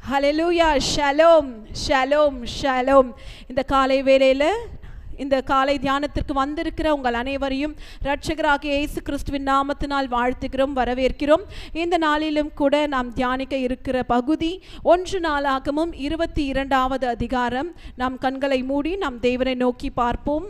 ஹalleluya shalom shalom shalom இந்த காலை வேளையில் இந்த காலை தியானத்திற்கு வந்திருக்கிற உங்கள் அனைவரையும் இரட்சகராகிய இயேசு கிறிஸ்துவின் நாமத்தினால் வாழ்த்துகிறோம் வரவேற்கிறோம் இந்த நாளிலும் கூட நாம் தியானிக்க இருக்கிற பகுதி ஒன்று நாளாகமும் இருபத்தி இரண்டாவது அதிகாரம் நாம் கண்களை மூடி நாம் தேவனை நோக்கி பார்ப்போம்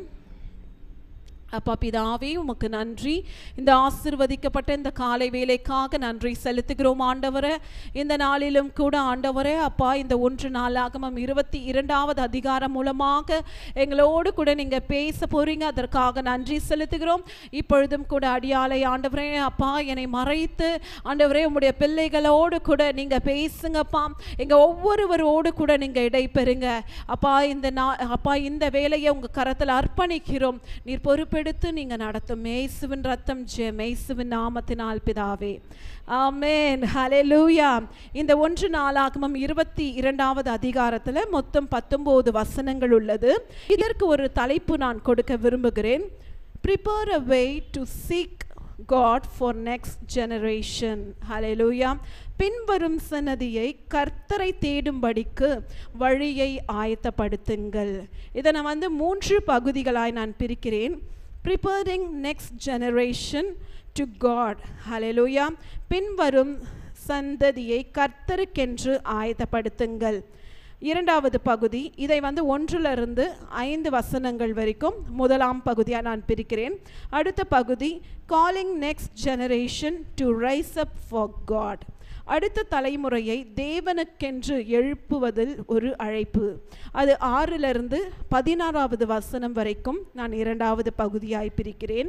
அப்பா பிதாவே உமக்கு நன்றி இந்த ஆசிர்வதிக்கப்பட்ட இந்த காலை வேலைக்காக நன்றி செலுத்துகிறோம் ஆண்டவரே இந்த நாளிலும் கூட ஆண்டவரே அப்பா இந்த ஒன்று நாளாகமம் இருபத்தி இரண்டாவது அதிகாரம் மூலமாக எங்களோடு கூட நீங்கள் பேச போறீங்க அதற்காக நன்றி செலுத்துகிறோம் இப்பொழுதும் கூட அடியாலை ஆண்டவரே அப்பா என்னை மறைத்து ஆண்டவரே உம்முடைய பிள்ளைகளோடு கூட நீங்கள் பேசுங்கப்பா எங்கள் ஒவ்வொருவரோடு கூட நீங்கள் இடைப்பெறுங்க அப்பா இந்த நா அப்பா இந்த வேலையை உங்கள் கரத்தில் அர்ப்பணிக்கிறோம் நீர் பொறுப்பெடுத்து நீங்கள் நடத்தும் மேசுவின் ரத்தம் ஜெ மேசுவின் நாமத்தினால் பிதாவே ஆமென் ஹalleluya இந்த ஒன்று நாளாகமம் இருபத்தி இரண்டாவது அதிகாரத்தில் மொத்தம் பத்தொம்போது வசனங்கள் உள்ளது இதற்கு ஒரு தலைப்பு நான் கொடுக்க விரும்புகிறேன் prepare a way to seek God for next generation ஹalleluya பின்வரும் சன்னதியை கர்த்தரை தேடும்படிக்கு வழியை ஆயத்தப்படுத்துங்கள் இதை நான் வந்து மூன்று பகுதிகளாய் நான் பிரிக்கிறேன் preparing next generation to God ஹalleluya பின்வரும் சந்ததியை கர்த்தருக்கென்று ஆயத்தப்படுத்துங்கள் இரண்டாவது பகுதி இதை வந்து ஒன்றிலிருந்து ஐந்து வசனங்கள் வரைக்கும் முதலாம் பகுதியாக நான் பிரிக்கிறேன் அடுத்த பகுதி calling next generation to rise up for God அடுத்த தலைமுறையை தேவனுக்கென்று எழுப்புவதில் ஒரு அழைப்பு அது ஆறிலிருந்து பதினாறாவது வசனம் வரைக்கும் நான் இரண்டாவது பகுதியாய் பிரிக்கிறேன்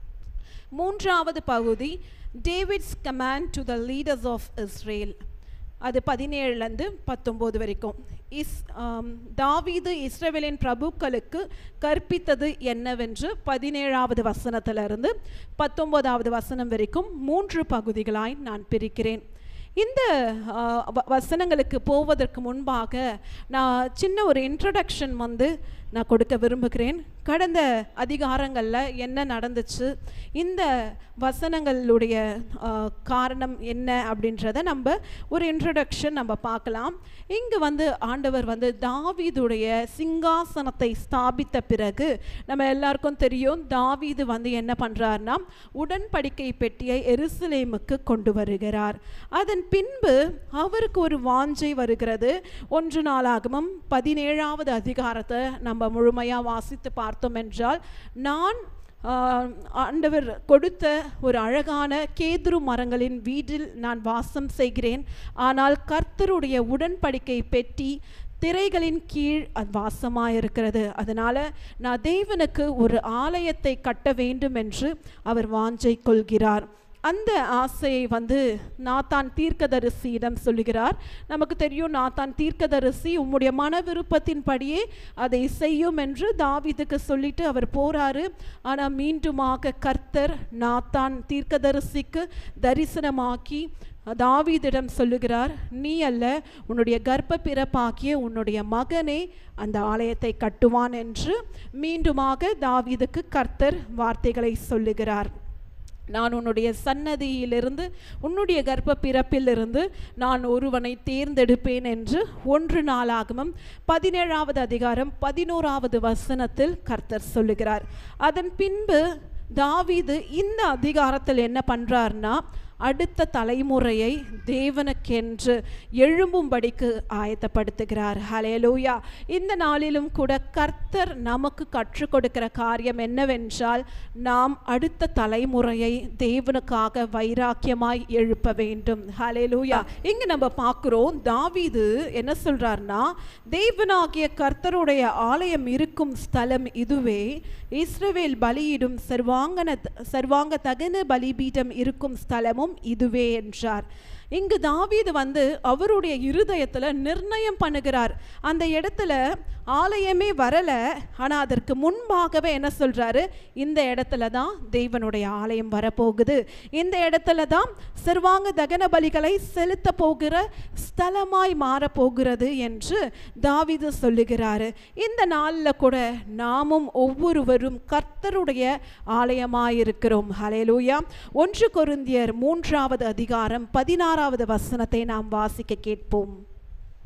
மூன்றாவது பகுதி David's command to the leaders of Israel அது பதினேழுலேருந்து பத்தொம்போது வரைக்கும் இஸ் ஆம், தாவீது இஸ்ரவேலின் பிரபுக்களுக்கு கற்பித்தது என்னவென்று பதினேழாவது வசனத்திலிருந்து பத்தொம்போதாவது வசனம் வரைக்கும் மூன்று பகுதிகளாய் நான் பிரிக்கிறேன் இந்த ஆ, வ- வசனங்களுக்கு போவதற்கு முன்பாக நான் சின்ன ஒரு இன்ட்ரடக்ஷன் வந்து நான் கொடுக்க விரும்புகிறேன் கடந்த அதிகாரங்களில் என்ன நடந்துச்சு இந்த வசனங்களுடைய ஆ, காரணம் என்ன அப்படின்றத நம்ம ஒரு இன்ட்ரடக்ஷன் நம்ம பார்க்கலாம் இங்கு வந்து ஆண்டவர் வந்து தாவீதுடைய சிங்காசனத்தை ஸ்தாபித்த பிறகு நம்ம எல்லாருக்கும் தெரியும் தாவீது வந்து என்ன பண்ணுறாருனா உடன்படிக்கை பெட்டியை எருசலேமுக்கு கொண்டு வருகிறார் அதன் பின்பு அவருக்கு ஒரு வாஞ்சை வருகிறது ஒன்று நாளாகமும் பதினேழாவது அதிகாரத்தை நம்ம முழுமையாக வாசித்து பார்த்தோம் என்றால் நான் ஆஹ், ஆண்டவர் கொடுத்த ஒரு அழகான கேதுரு மரங்களின் வீட்டில் நான் வாசம் செய்கிறேன் ஆனால் கர்த்தருடைய உடன்படிக்கை பெட்டி திரைகளின் கீழ் அது வாசமாக இருக்கிறது அதனால் நான் தேவனுக்கு ஒரு ஆலயத்தை கட்ட வேண்டும் என்று அவர் வாஞ்சை கொள்கிறார் அந்த ஆசையை வந்து நாத்தான் தீர்க்கதரிசியிடம் சொல்லுகிறார் நமக்கு தெரியும் நாத்தான் தீர்க்கதரிசி உம்முடைய மன விருப்பத்தின்படியே அதை செய்யும் என்று தாவீதுக்கு சொல்லிட்டு அவர் போறாரு ஆனால் மீண்டுமாக கர்த்தர் நாத்தான் தீர்க்கதரிசிக்கு தரிசனமாக்கி தாவீதிடம் சொல்லுகிறார் நீ அல்ல உன்னுடைய கர்ப்ப பிறப்பாக்கிய உன்னுடைய மகனே அந்த ஆலயத்தை கட்டுவான் என்று மீண்டுமாக தாவீதுக்கு கர்த்தர் வார்த்தைகளை சொல்லுகிறார் நான் உன்னுடைய சன்னதியிலிருந்து உன்னுடைய கர்ப்ப பிறப்பிலிருந்து நான் ஒருவனை தேர்ந்தெடுப்பேன் என்று ஒன்று நாளாகமும் பதினேழாவது அதிகாரம் பதினோராவது வசனத்தில் கர்த்தர் சொல்லுகிறார் அதன் பின்பு தாவீது இந்த அதிகாரத்தில் என்ன பண்றார்னா அடுத்த தலைமுறையை தேவனுக்கென்று எழும்பும்படிக்கு ஆயத்தப்படுத்துகிறார் ஹலேலூயா இந்த நாளிலும் கூட கர்த்தர் நமக்கு கற்றுக் கொடுக்கிற காரியம் என்னவென்றால் நாம் அடுத்த தலைமுறையை தேவனுக்காக வைராக்கியமாய் எழுப்ப வேண்டும் ஹலேலூயா இங்க நம்ம பார்க்கிறோம் தாவீது என்ன சொல்றார்னா தேவனாகிய கர்த்தருடைய ஆலயம் இருக்கும் ஸ்தலம் இதுவே இஸ்ரவேல் பலியிடும் சர்வாங்கன சர்வாங்க தகன பலிபீடம் இருக்கும் ஸ்தலமும் இதுவே என்றார் இங்கு தாவீது வந்து அவருடைய இருதயத்துல நிர்ணயம் பண்ணுகிறார் அந்த இடத்துல ஆலயமே வரல ஆனா அதற்கு முன்பாகவே என்ன சொல்றாரு இந்த இடத்துல தான் தேவனுடைய ஆலயம் வரப்போகுது இந்த இடத்துல தான் சர்வாங்க தகன பலிகளை செலுத்த போகிற ஸ்தலமாய் மாறப்போகிறது என்று தாவீது சொல்லுகிறாரு இந்த நாளில் கூட நாமும் ஒவ்வொருவரும் கர்த்தருடைய ஆலயமாயிருக்கிறோம் ஹலேலூயா ஒன்று கொருந்தியர் மூன்றாவது அதிகாரம் பதினாறாவது வசனத்தை நாம் வாசிக்க கேட்போம்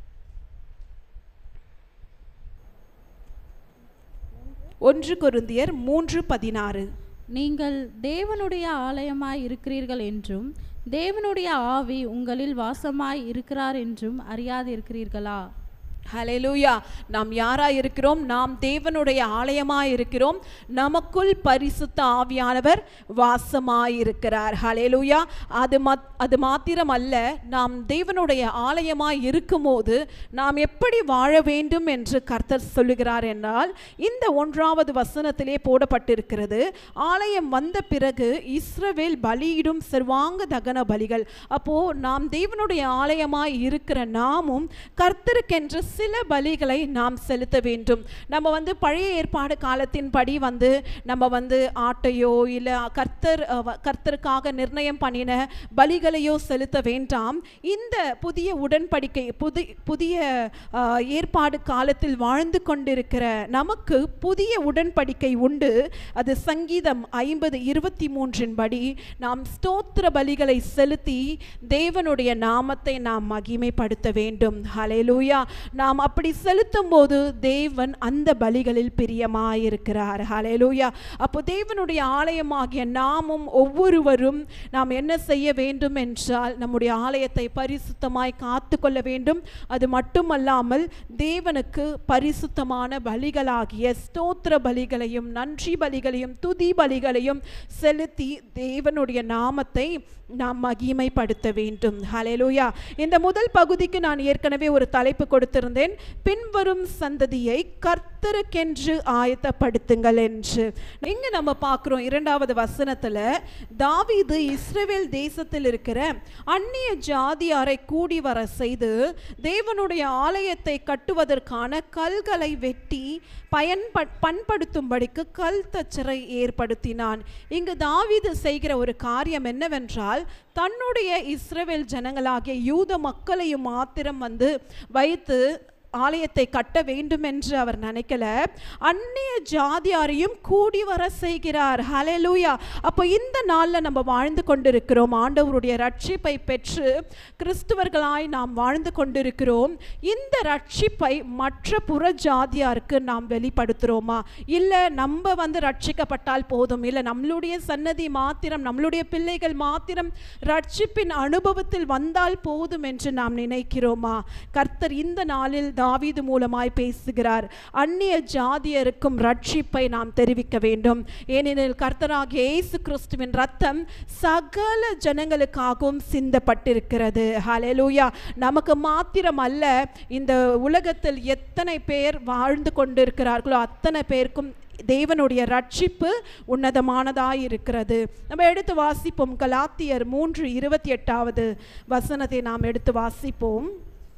ஒன்று கொருந்தியர் மூன்று பதினாறு நீங்கள் தேவனுடைய ஆலயமாய் இருக்கிறீர்கள் என்றும் தேவனுடைய ஆவி உங்களில் வாசமாய் இருக்கிறார் என்றும் அறியாதிருக்கிறீர்களா ஹalleluya நாம் யாராய் இருக்கிறோம் நாம் தேவனுடைய ஆலயமாய் இருக்கிறோம் நமக்குள் பரிசுத்த ஆவியானவர் வாசமாய் இருக்கிறார் ஹalleluya அது மத் அது மாத்திரம் அல்ல நாம் தேவனுடைய ஆலயமாய் இருக்கும்போது நாம் எப்படி வாழ வேண்டும் என்று கர்த்தர் சொல்லுகிறார் என்றால் இந்த ஒன்றாவது வசனத்திலே போடப்பட்டிருக்கிறது ஆலயம் வந்த பிறகு இஸ்ரவேல் பலியிடும் சர்வாங்க தகன பலிகள் அப்போ நாம் தேவனுடைய ஆலயமாய் இருக்கிற நாமும் கர்த்தருக்கென்று சில பலிகளை நாம் செலுத்த வேண்டும் நம்ம வந்து பழைய ஏற்பாடு காலத்தின்படி வந்து நம்ம வந்து ஆட்டையோ இல்லை கர்த்தர் அஹ், வ- கர்த்தருக்காக நிர்ணயம் பண்ணின பலிகளையோ செலுத்த வேண்டாம் இந்த புதிய உடன்படிக்கை புதி புதிய அஹ், ஏற்பாடு காலத்தில் வாழ்ந்து கொண்டிருக்கிற நமக்கு புதிய உடன்படிக்கை உண்டு அது சங்கீதம் ஐம்பது இருபத்தி மூன்றின் படி நாம் ஸ்தோத்திர பலிகளை செலுத்தி தேவனுடைய நாமத்தை நாம் மகிமைப்படுத்த வேண்டும் ஹalleluya நாம் அப்படி செலுத்தும் போது தேவன் அந்த பலிகளில் பிரியமாயிருக்கிறார் ஹalleluya அப்போ தேவனுடைய ஆலயமாகிய நாமும் ஒவ்வொருவரும் நாம் என்ன செய்ய வேண்டும் என்றால் நம்முடைய ஆலயத்தை பரிசுத்தமாய் காத்து கொள்ள வேண்டும் அது மட்டுமல்லாமல் தேவனுக்கு பரிசுத்தமான பலிகளாகிய ஸ்தோத்திர பலிகளையும் நன்றி பலிகளையும் துதி பலிகளையும் செலுத்தி தேவனுடைய நாமத்தை நாம் மகிமைப்படுத்த வேண்டும் ஹalleluya இந்த முதல் பகுதிக்கு நான் ஏற்கனவே ஒரு தலைப்பு கொடுத்திருந்தேன் பின்வரும் சந்ததியை கர்த்தருக்கென்று ஆயத்தப்படுத்துங்கள் என்று இங்க நம்ம பார்க்கிறோம் இரண்டாவது வசனத்துல தாவீது இஸ்ரவேல் தேசத்தில் இருக்கிற அந்நிய ஜாதியாரை கூடி வர செய்து தேவனுடைய ஆலயத்தை கட்டுவதற்கான கல்களை வெட்டி பயன்ப பண்படுத்தும்படிக்கு கல் தச்சரை ஏற்படுத்தினான் இங்கு தாவீது செய்கிற ஒரு காரியம் என்னவென்றால் தன்னுடைய இஸ்ரவேல் ஜனங்களாகிய யூத மக்களையும் மாத்திரம் வந்து வைத்து ஆலயத்தை கட்ட வேண்டும் என்று அவர் நினைக்கல அந்நிய ஜாதியாரையும் கூடி வர செய்கிறார் ஹalleluya அப்போ இந்த நாளில் நம்ம வாழ்ந்து கொண்டிருக்கிறோம் ஆண்டவருடைய ரட்சிப்பை பெற்று கிறிஸ்துவர்களாய் நாம் வாழ்ந்து கொண்டிருக்கிறோம் இந்த ரட்சிப்பை மற்ற புற ஜாதியாருக்கு நாம் வெளிப்படுத்துகிறோமா இல்லை நம்ம வந்து ரட்சிக்கப்பட்டால் போதும் இல்லை நம்மளுடைய சன்னதி மாத்திரம் நம்மளுடைய பிள்ளைகள் மாத்திரம் ரட்சிப்பின் அனுபவத்தில் வந்தால் போதும் என்று நாம் நினைக்கிறோமா கர்த்தர் இந்த நாளில் தாவீது மூலமாய் பேசுகிறார் அந்நிய ஜாதியருக்கும் ரட்சிப்பை நாம் தெரிவிக்க வேண்டும் ஏனெனில் கர்த்தராகிய இயேசு கிறிஸ்துவின் ரத்தம் சகல ஜனங்களுக்காகவும் சிந்தப்பட்டிருக்கிறது ஹalleluya நமக்கு மாத்திரம் அல்ல இந்த உலகத்தில் எத்தனை பேர் வாழ்ந்து கொண்டிருக்கிறார்களோ அத்தனை பேருக்கும் தேவனுடைய ரட்சிப்பு உன்னதமானதாய் இருக்கிறது நம்ம எடுத்து வாசிப்போம் கலாத்தியர் மூன்று இருபத்தி எட்டாவது வசனத்தை நாம் எடுத்து வாசிப்போம்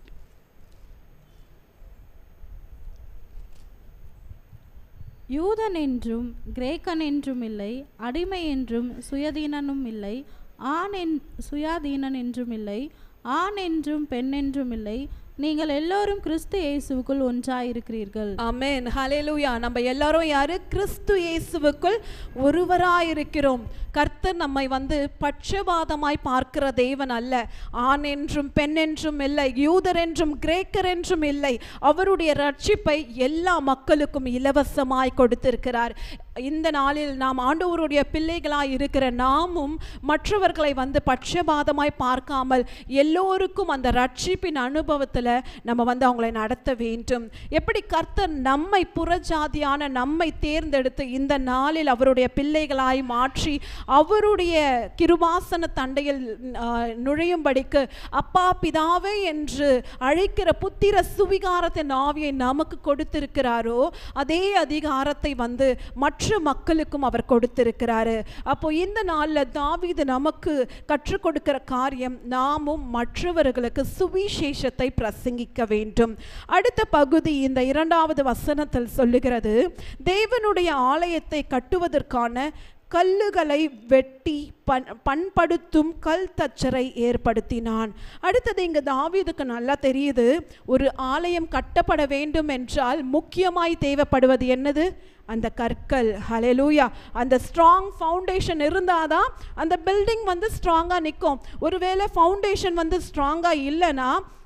யூதன் என்றும் கிரேக்கன் என்றும் இல்லை அடிமை என்றும் சுயதீனனும் இல்லை ஆண் என் சுயாதீனன் என்றும் இல்லை ஆண் என்றும் பெண் என்றும் இல்லை நீங்கள் எல்லோரும் கிறிஸ்து இயேசுவுக்குள் ஒன்றாயிருக்கிறீர்கள் ஆமென் ஹalleluya நம்ம எல்லாரும் யாரு கிறிஸ்து இயேசுவுக்குள் ஒருவராயிருக்கிறோம் கர்த்தர் நம்மை வந்து பட்சபாதமாய் பார்க்கிற தேவன் அல்ல ஆண் என்றும் பெண் என்றும் இல்லை யூதர் என்றும் கிரேக்கர் என்றும் இல்லை அவருடைய ரட்சிப்பை எல்லா மக்களுக்கும் இலவசமாய் கொடுத்திருக்கிறார் இந்த நாளில் நாம் ஆண்டவருடைய பிள்ளைகளாய் இருக்கிற நாமும் மற்றவர்களை வந்து பட்சபாதமாய் பார்க்காமல் எல்லோருக்கும் அந்த ரட்சிப்பின் அனுபவத்தில் நம்ம வந்து அவங்களை நடத்த வேண்டும் எப்படி கர்த்தர் நம்மை புறஜாதியான நம்மை தேர்ந்தெடுத்து இந்த நாளில் அவருடைய பிள்ளைகளாய் மாற்றி அவருடைய கிருபாசன தண்டையில் ஆ, நுழையும்படிக்கு அப்பா பிதாவே என்று அழைக்கிற புத்திர சுவிகாரத்தின் ஆவியை நமக்கு கொடுத்திருக்கிறாரோ அதே அதிகாரத்தை வந்து மற்ற மக்களுக்கும் அவர் கொடுத்திருக்கிறாரு அப்போ இந்த நாளில் தாவீது நமக்கு கற்றுக் கொடுக்கிற காரியம் நாமும் மற்றவர்களுக்கு சுவிசேஷத்தை பிரசங்கிக்க வேண்டும் அடுத்த பகுதி இந்த இரண்டாவது வசனத்தில் சொல்லுகிறது தேவனுடைய ஆலயத்தை கட்டுவதற்கான கல்லுகளை வெட்டி பண் பண்படுத்தும் கல் தச்சரை ஏற்படுத்தினான் அடுத்தது இங்கு தாவீதுக்கு நல்லா தெரியுது ஒரு ஆலயம் கட்டப்பட வேண்டும் என்றால் முக்கியமாய் தேவைப்படுவது என்னது அந்த கற்கள் ஹalleluya அந்த ஸ்ட்ராங் ஃபவுண்டேஷன் இருந்தாதான் அந்த பில்டிங் வந்து ஸ்ட்ராங்காக நிற்கும் ஒருவேளை ஃபவுண்டேஷன் வந்து ஸ்ட்ராங்காக இல்லைன்னா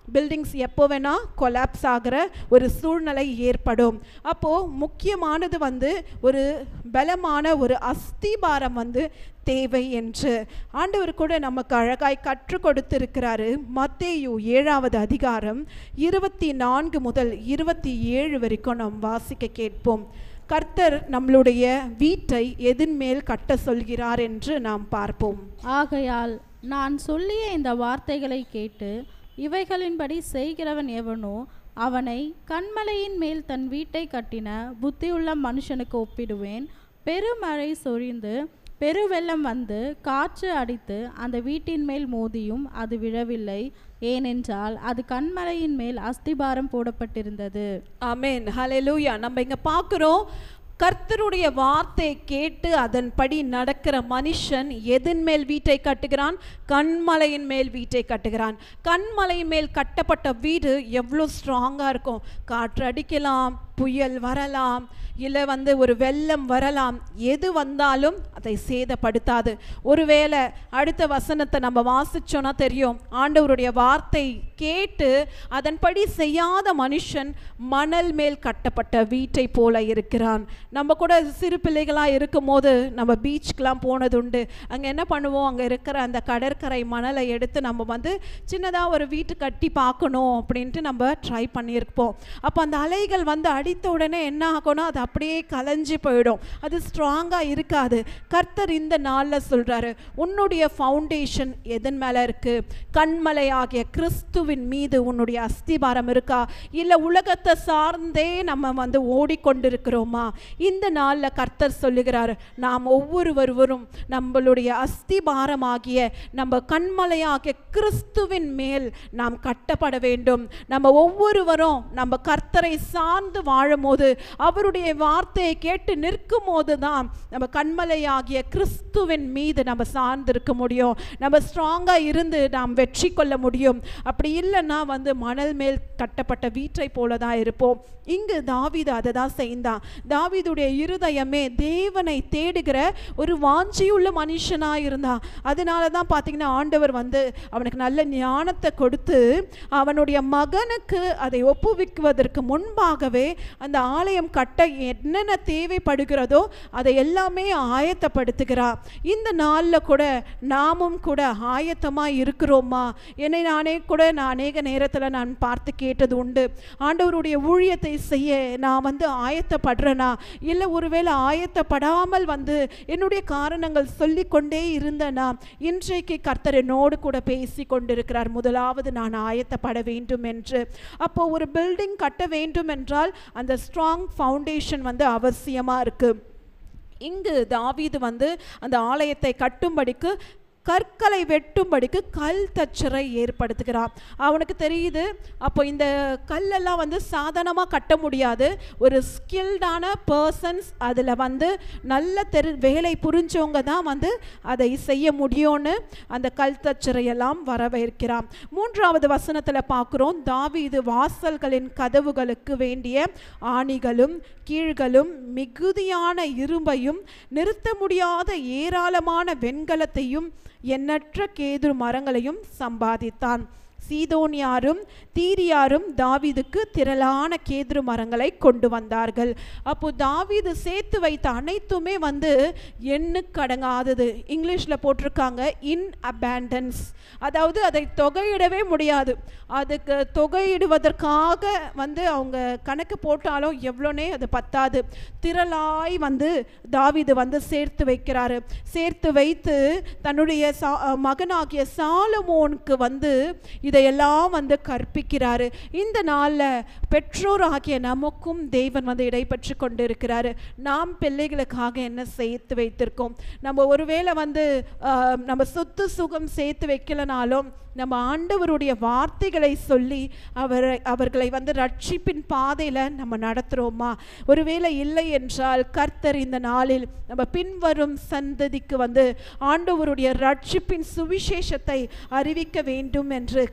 பில்டிங்ஸ் எப்போ வேணால் கொலாப்ஸ் ஆகிற ஒரு சூழ்நிலை ஏற்படும் அப்போது முக்கியமானது வந்து ஒரு பலமான ஒரு அஸ்திபாரம் வந்து தேவை என்று ஆண்டவர் கூட நமக்கு அழகாய் கற்றுக் கொடுத்திருக்கிறாரு மத்தேயு ஏழாவது அதிகாரம் இருபத்தி நான்கு முதல் இருபத்தி ஏழு வரைக்கும் நாம் வாசிக்க கேட்போம் கர்த்தர் நம்மளுடைய வீட்டை எதின் மேல் கட்ட சொல்கிறார் என்று நாம் பார்ப்போம் ஆகையால் நான் சொல்லிய இந்த வார்த்தைகளை கேட்டு இவைகளின்படி செய்கிறவன் எவனோ அவனை கண்மலையின் மேல் தன் வீட்டை கட்டின புத்தியுள்ள மனுஷனுக்கு ஒப்பிடுவேன் பெருமழை சொரிந்து பெருவெள்ளம் வந்து காற்று அடித்து அந்த வீட்டின் மேல் மோதியும் அது விழவில்லை ஏனென்றால் அது கண்மலையின் மேல் அஸ்திபாரம் போடப்பட்டிருந்தது ஆமென் ஹalleluya நம்ம இங்க பார்க்குறோம் கர்த்தருடைய வார்த்தை கேட்டு அதன்படி நடக்கிற மனுஷன் எதன் மேல் வீட்டை கட்டுகிறான் கண்மலையின் மேல் வீட்டை கட்டுகிறான் கண்மலையின் மேல் கட்டப்பட்ட வீடு எவ்வளோ ஸ்ட்ராங்காக இருக்கும் காற்று அடிக்கலாம் புயல் வரலாம் இல்லை வந்து ஒரு வெள்ளம் வரலாம் எது வந்தாலும் அதை சேதப்படுத்தாது ஒருவேளை அடுத்த வசனத்தை நம்ம வாசிச்சோன்னா தெரியும் ஆண்டவருடைய வார்த்தை கேட்டு அதன்படி செய்யாத மனுஷன் மணல் மேல் கட்டப்பட்ட வீட்டை போல இருக்கிறான் நம்ம கூட சிறு பிள்ளைகளாக இருக்கும் போது நம்ம பீச்சுக்கெலாம் போனது உண்டு அங்கே என்ன பண்ணுவோம் அங்கே இருக்கிற அந்த கடற்கரை மணலை எடுத்து நம்ம வந்து சின்னதாக ஒரு வீட்டு கட்டி பார்க்கணும் அப்படின்ட்டு நம்ம ட்ரை பண்ணியிருப்போம் அப்போ அந்த அலைகள் வந்து அடித்த உடனே என்ன ஆகும்னா அது அப்படியே கலைஞ்சு போயிடும் அது ஸ்ட்ராங்காக இருக்காது கர்த்தர் இந்த நாளில் சொல்கிறாரு உன்னுடைய ஃபவுண்டேஷன் எதன் மேலே இருக்குது கண்மலை ஆகிய கிறிஸ்துவின் மீது உன்னுடைய அஸ்திபாரம் இருக்கா இல்லை உலகத்தை சார்ந்தே நம்ம வந்து ஓடிக்கொண்டிருக்கிறோமா இந்த நாளில் கர்த்தர் சொல்லுகிறார் நாம் ஒவ்வொருவரும் நம்மளுடைய அஸ்திபாரமாகிய நம்ம கண்மலையாகிய கிறிஸ்துவின் மேல் நாம் கட்டப்பட வேண்டும் நம்ம ஒவ்வொருவரும் நம்ம கர்த்தரை சார்ந்து வாழும்போது அவருடைய வார்த்தையை கேட்டு நிற்கும் போது தான் நம்ம கண்மலையாகிய கிறிஸ்துவின் மீது நம்ம சார்ந்திருக்க முடியும் நம்ம ஸ்ட்ராங்காக இருந்து நாம் வெற்றி கொள்ள முடியும் அப்படி இல்லைன்னா வந்து மணல் மேல் கட்டப்பட்ட வீட்டை போல தான் இருப்போம் இங்கு தாவீது அதை தான் செய்தான் தாவீதுடைய இருதயமே தேவனை தேடுகிற ஒரு வாஞ்சியுள்ள மனுஷனாக இருந்தான் அதனால தான் பார்த்தீங்கன்னா ஆண்டவர் வந்து அவனுக்கு நல்ல ஞானத்தை கொடுத்து அவனுடைய மகனுக்கு அதை ஒப்புவிக்குவதற்கு முன்பாகவே அந்த ஆலயம் கட்ட என்னென்ன தேவைப்படுகிறதோ அதை எல்லாமே ஆயத்தப்படுத்துகிறார் இந்த நாளில் கூட நாமும் கூட ஆயத்தமாக இருக்கிறோமா என்னை நானே கூட நான் அநேக நேரத்தில் நான் பார்த்து கேட்டது உண்டு ஆண்டவருடைய ஊழியத்தை செய்ய நான் வந்து ஆயத்தப்படுறேனா இல்லை ஒருவேளை ஆயத்தப்படாமல் வந்து என்னுடைய காரணங்கள் சொல்லிக்கொண்டே இருந்தேனா இன்றைக்கு கர்த்தர் என்னோடு கூட பேசி கொண்டிருக்கிறார் முதலாவது நான் ஆயத்தப்பட வேண்டும் என்று அப்போ ஒரு பில்டிங் கட்ட வேண்டும் என்றால் அந்த ஸ்ட்ராங் ஃபவுண்டேஷன் வந்து அவசியமாக இருக்குது இங்கு தாவீது வந்து அந்த ஆலயத்தை கட்டும்படிக்கு கற்களை வெட்டும்படிக்கு கல் தச்சரை ஏற்படுத்துகிறான் அவனுக்கு தெரியுது அப்போ இந்த கல்லெல்லாம் வந்து சாதாரணமாக கட்ட முடியாது ஒரு ஸ்கில்டான பர்சன்ஸ் அதில் வந்து நல்ல தெரு வேலை புரிஞ்சவங்க தான் வந்து அதை செய்ய முடியும்னு அந்த கல் தச்சரையெல்லாம் வரவேற்கிறான் மூன்றாவது வசனத்தில் பார்க்குறோம் தாவீது வாசல்களின் கதவுகளுக்கு வேண்டிய ஆணிகளும் கீழ்களும் மிகுதியான இரும்பையும் நிறுத்த முடியாத ஏராளமான வெண்கலத்தையும் எண்ணற்ற கேது மரங்களையும் சம்பாதித்தான் சீதோனியாரும் தீரியாரும் தாவீதுக்கு திரளான கேதுரு மரங்களை கொண்டு வந்தார்கள் அப்போ தாவீது சேர்த்து வைத்த அனைத்துமே வந்து எண்ணுக்கடங்காதது இங்கிலீஷில் போட்டிருக்காங்க இன் அபேண்டன்ஸ் அதாவது அதை தொகையிடவே முடியாது அதுக்கு தொகையிடுவதற்காக வந்து அவங்க கணக்கு போட்டாலும் எவ்வளோனே அது பத்தாது திரளாய் வந்து தாவீது வந்து சேர்த்து வைக்கிறாரு சேர்த்து வைத்து தன்னுடைய சா மகனாகிய சாலமோனுக்கு வந்து இதையெல்லாம் வந்து கற்பிக்கிறாரு இந்த நாளில் பெற்றோராகிய நமக்கும் தேவன் வந்து இடைப்பற்று கொண்டு இருக்கிறாரு நாம் பிள்ளைகளுக்காக என்ன சேர்த்து வைத்திருக்கோம் நம்ம ஒருவேளை வந்து ஆஹ், நம்ம சொத்து சுகம் சேர்த்து வைக்கலனாலும் நம்ம ஆண்டவருடைய வார்த்தைகளை சொல்லி அவரை அவர்களை வந்து ரட்சிப்பின் பாதையில் நம்ம நடத்துகிறோமா ஒருவேளை இல்லை என்றால் கர்த்தர் இந்த நாளில் நம்ம பின்வரும் சந்ததிக்கு வந்து ஆண்டவருடைய ரட்சிப்பின் சுவிசேஷத்தை அறிவிக்க வேண்டும் என்று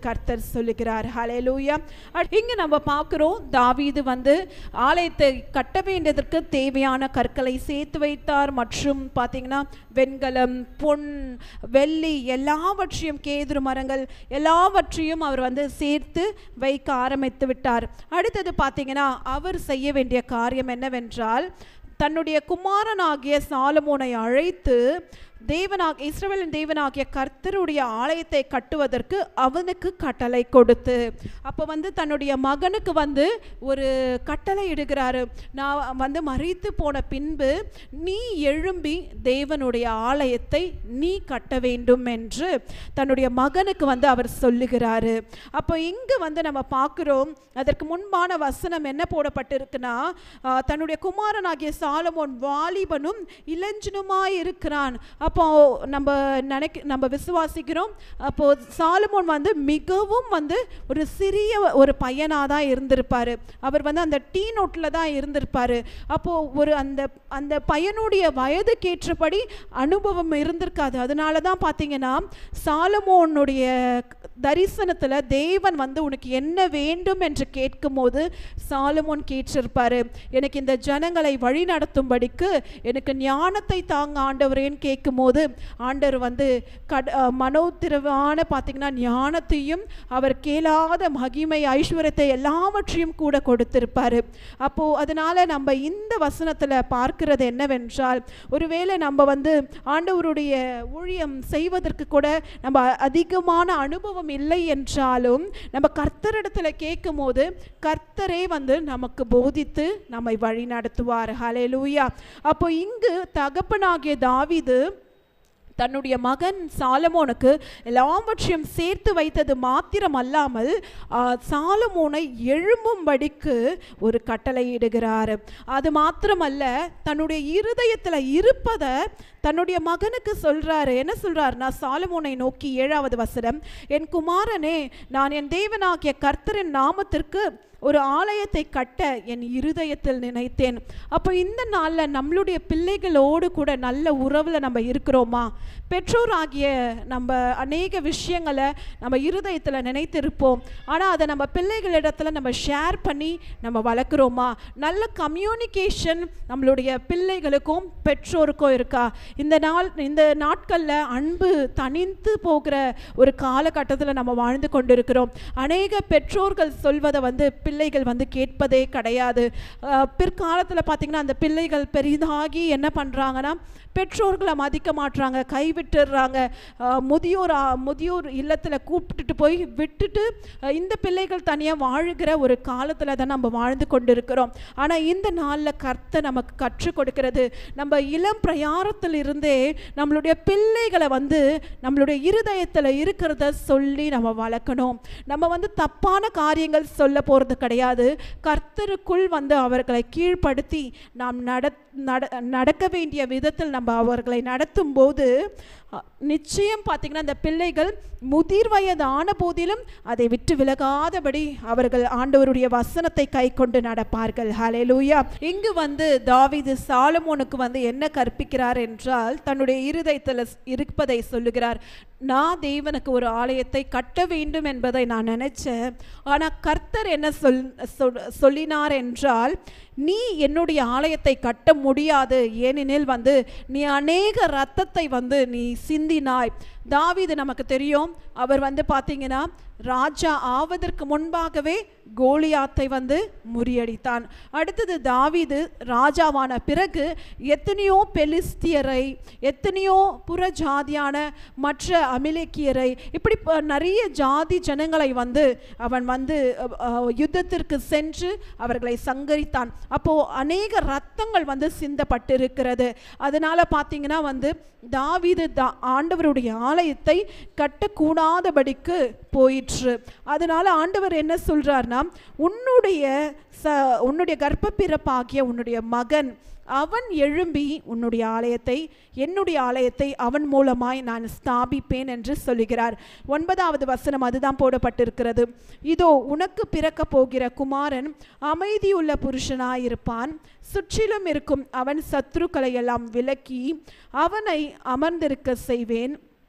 கர்த்தர் சொல்லுகிறார் ஹalleluya இங்க நம்ம பார்க்கிறோம் தாவீது வந்து ஆலயத்தை கட்ட வேண்டியதற்கு தேவையான கற்களை சேர்த்து வைத்தார் மற்றும் பார்த்தீங்கன்னா வெண்கலம் பொன் வெள்ளி எல்லாவற்றையும் கேதுரு மரங்கள் எல்லாவற்றையும் அவர் வந்து சேர்த்து வைக்க ஆரம்பித்து விட்டார் அடுத்தது பார்த்தீங்கன்னா அவர் செய்ய வேண்டிய காரியம் என்னவென்றால் தன்னுடைய குமாரனாகிய சாலமோனை அழைத்து தேவனாக இஸ்ரவேலின் தேவனாகிய கர்த்தருடைய ஆலயத்தை கட்டுவதற்கு அவனுக்கு கட்டளை கொடுத்து அப்போ வந்து தன்னுடைய மகனுக்கு வந்து ஒரு கட்டளை இடுகிறாரு நான் வந்து மறித்து போன பின்பு நீ எழும்பி தேவனுடைய ஆலயத்தை நீ கட்ட வேண்டும் என்று தன்னுடைய மகனுக்கு வந்து அவர் சொல்லுகிறாரு அப்போ இங்கு வந்து நம்ம பார்க்குறோம் அதற்கு முன்பான வசனம் என்ன போடப்பட்டிருக்குன்னா ஆஹ், தன்னுடைய குமாரனாகிய சாலமோன் வாலிபனும் இளஞ்சனுமாய் இருக்கிறான் அப்போ நம்ம நினைக்க நம்ம விசுவாசிக்கிறோம் அப்போ சாலமோன் வந்து மிகவும் வந்து ஒரு சிறிய ஒரு பையனாக தான் இருந்திருப்பார் அவர் வந்து அந்த டீ நோட்டில் தான் இருந்திருப்பார் அப்போ ஒரு அந்த அந்த பையனுடைய வயதுக்கேற்றபடி அனுபவம் இருந்திருக்காது அதனால தான் பார்த்தீங்கன்னா சாலமோனுடைய தரிசனத்தில் தேவன் வந்து உனக்கு என்ன வேண்டும் என்று கேட்கும்போது சாலமோன் கேட்டிருப்பாரு எனக்கு இந்த ஜனங்களை வழி நடத்தும்படிக்கு எனக்கு ஞானத்தை தாங்க ஆண்டவரேன்னு கேட்கும்போது ஆண்டவர் வந்து கட மனோத்திரவான பார்த்தீங்கன்னா ஞானத்தையும் அவர் கேளாத மகிமை ஐஸ்வர்யத்தை எல்லாவற்றையும் கூட கொடுத்திருப்பாரு அப்போ அதனால நம்ம இந்த வசனத்தில் பார்க்கிறது என்னவென்றால் ஒருவேளை நம்ம வந்து ஆண்டவருடைய ஊழியம் செய்வதற்கு கூட நம்ம அதிகமான அனுபவம் இல்லை என்றாலும் நம்ம கர்த்தரிடத்துல கேட்கும் போது கர்த்தரே வந்து நமக்கு போதித்து நம்மை வழி நடத்துவார் ஹalleluya அப்போ இங்கு தகப்பனாகிய தாவீது தன்னுடைய மகன் சாலமோனுக்கு எல்லாவற்றையும் சேர்த்து வைத்தது மாத்திரம் அல்லாமல் ஆ, சாலமோனை எழும்பும்படிக்கு ஒரு கட்டளை இடுகிறார் அது மாத்திரமல்ல தன்னுடைய இருதயத்தில் இருப்பதை தன்னுடைய மகனுக்கு சொல்றாரு என்ன சொல்றாருன்னா சாலமோனை நோக்கி ஏழாவது வசனம் என் குமாரனே நான் என் தேவனாகிய கர்த்தரின் நாமத்திற்கு ஒரு ஆலயத்தை கட்ட என் இருதயத்தில் நினைத்தேன் அப்போ இந்த நாளில் நம்மளுடைய பிள்ளைகளோடு கூட நல்ல உறவில் நம்ம இருக்கிறோமா பெற்றோராகிய நம்ம அநேக விஷயங்களை நம்ம இருதயத்தில் நினைத்திருப்போம் ஆனால் அதை நம்ம பிள்ளைகளிடத்தில் நம்ம ஷேர் பண்ணி நம்ம வளர்க்குறோமா நல்ல கம்யூனிகேஷன் நம்மளுடைய பிள்ளைகளுக்கும் பெற்றோருக்கும் இருக்கா இந்த நாள் இந்த நாட்களில் அன்பு தனிந்து போகிற ஒரு காலகட்டத்தில் நம்ம வாழ்ந்து கொண்டிருக்கிறோம் அநேக பெற்றோர்கள் சொல்வதை வந்து பிள்ளைகள் வந்து கேட்பதே கிடையாது அஹ், பிற்காலத்தில் பார்த்திங்கன்னா அந்த பிள்ளைகள் பெரிதாகி என்ன பண்ணுறாங்கன்னா பெற்றோர்களை மதிக்க மாட்றாங்க கைவிட்டுடுறாங்க அஹ், முதியோர் ஆ- முதியோர் இல்லத்தில் கூப்பிட்டுட்டு போய் விட்டுட்டு அஹ், இந்த பிள்ளைகள் தனியாக வாழுகிற ஒரு காலத்தில் தான் நம்ம வாழ்ந்து கொண்டிருக்கிறோம் ஆனால் இந்த நாளில் கர்த்தர் நமக்கு கற்றுக் கொடுக்கிறது நம்ம இளம் பிரயாரத்தில் இருந்தே நம்மளுடைய பிள்ளைகளை வந்து நம்மளுடைய இருதயத்தில் இருக்கிறத சொல்லி நம்ம வளர்க்கணும் நம்ம வந்து தப்பான காரியங்கள் சொல்ல போகிறது கிடையாது கர்த்தருக்குள் வந்து அவர்களை கீழ்ப்படுத்தி நாம் நட நட நடக்க வேண்டிய விதத்தில் நம்ம அவர்களை நடத்தும் போது அ, நிச்சயம் பார்த்தீங்கன்னா அந்த பிள்ளைகள் முதிர் வயது ஆன போதிலும் அதை விட்டு விலகாதபடி அவர்கள் ஆண்டவருடைய வசனத்தை கை கொண்டு நடப்பார்கள் ஹalleluya இங்கு வந்து தாவீது சாலமோனுக்கு வந்து என்ன கற்பிக்கிறார் என்றால் தன்னுடைய இருதயத்தில் இருப்பதை சொல்லுகிறார் நான் தேவனுக்கு ஒரு ஆலயத்தை கட்ட வேண்டும் என்பதை நான் நினைச்சேன் ஆனால் கர்த்தர் என்ன சொல் சொல்- சொல்லினார் என்றால் நீ என்னுடைய ஆலயத்தை கட்ட முடியாது ஏனெனில் வந்து நீ அநேக ரத்தத்தை வந்து நீ சிந்தினாய் தாவீது நமக்கு தெரியும் அவர் வந்து பார்த்தீங்கன்னா ராஜா ஆவதற்கு முன்பாகவே கோலியாத்தை வந்து முறியடித்தான் அடுத்தது தாவீது ராஜாவான பிறகு எத்தனையோ பெலிஸ்தியரை எத்தனையோ புற ஜாதியான மற்ற அமிலேக்கியரை இப்படி ப- நிறைய ஜாதி ஜனங்களை வந்து அவன் வந்து அஹ், அஹ், யுத்தத்திற்கு சென்று அவர்களை சங்கரித்தான் அப்போ அநேக ரத்தங்கள் வந்து சிந்தப்பட்டிருக்கிறது அதனால பார்த்தீங்கன்னா வந்து தாவீது தா ஆண்டவருடைய ஆலயத்தை கட்டக்கூடாதபடிக்கு போயிற்று அதனால ஆண்டவர் என்ன சொல்றார்னா உன்னுடைய ச உன்னுடைய கர்ப்பப்பிறப்பாகிய உன்னுடைய மகன் அவன் எழும்பி உன்னுடைய ஆலயத்தை என்னுடைய ஆலயத்தை அவன் மூலமாய் நான் ஸ்தாபிப்பேன் என்று சொல்லுகிறார் ஒன்பதாவது வசனம் அதுதான் போடப்பட்டிருக்கிறது இதோ உனக்கு பிறக்க போகிற குமாரன் அமைதியுள்ள புருஷனாயிருப்பான் சுற்றிலும் இருக்கும் அவன் சத்துருக்களை எல்லாம் விலக்கி அவனை அமர்ந்திருக்க செய்வேன்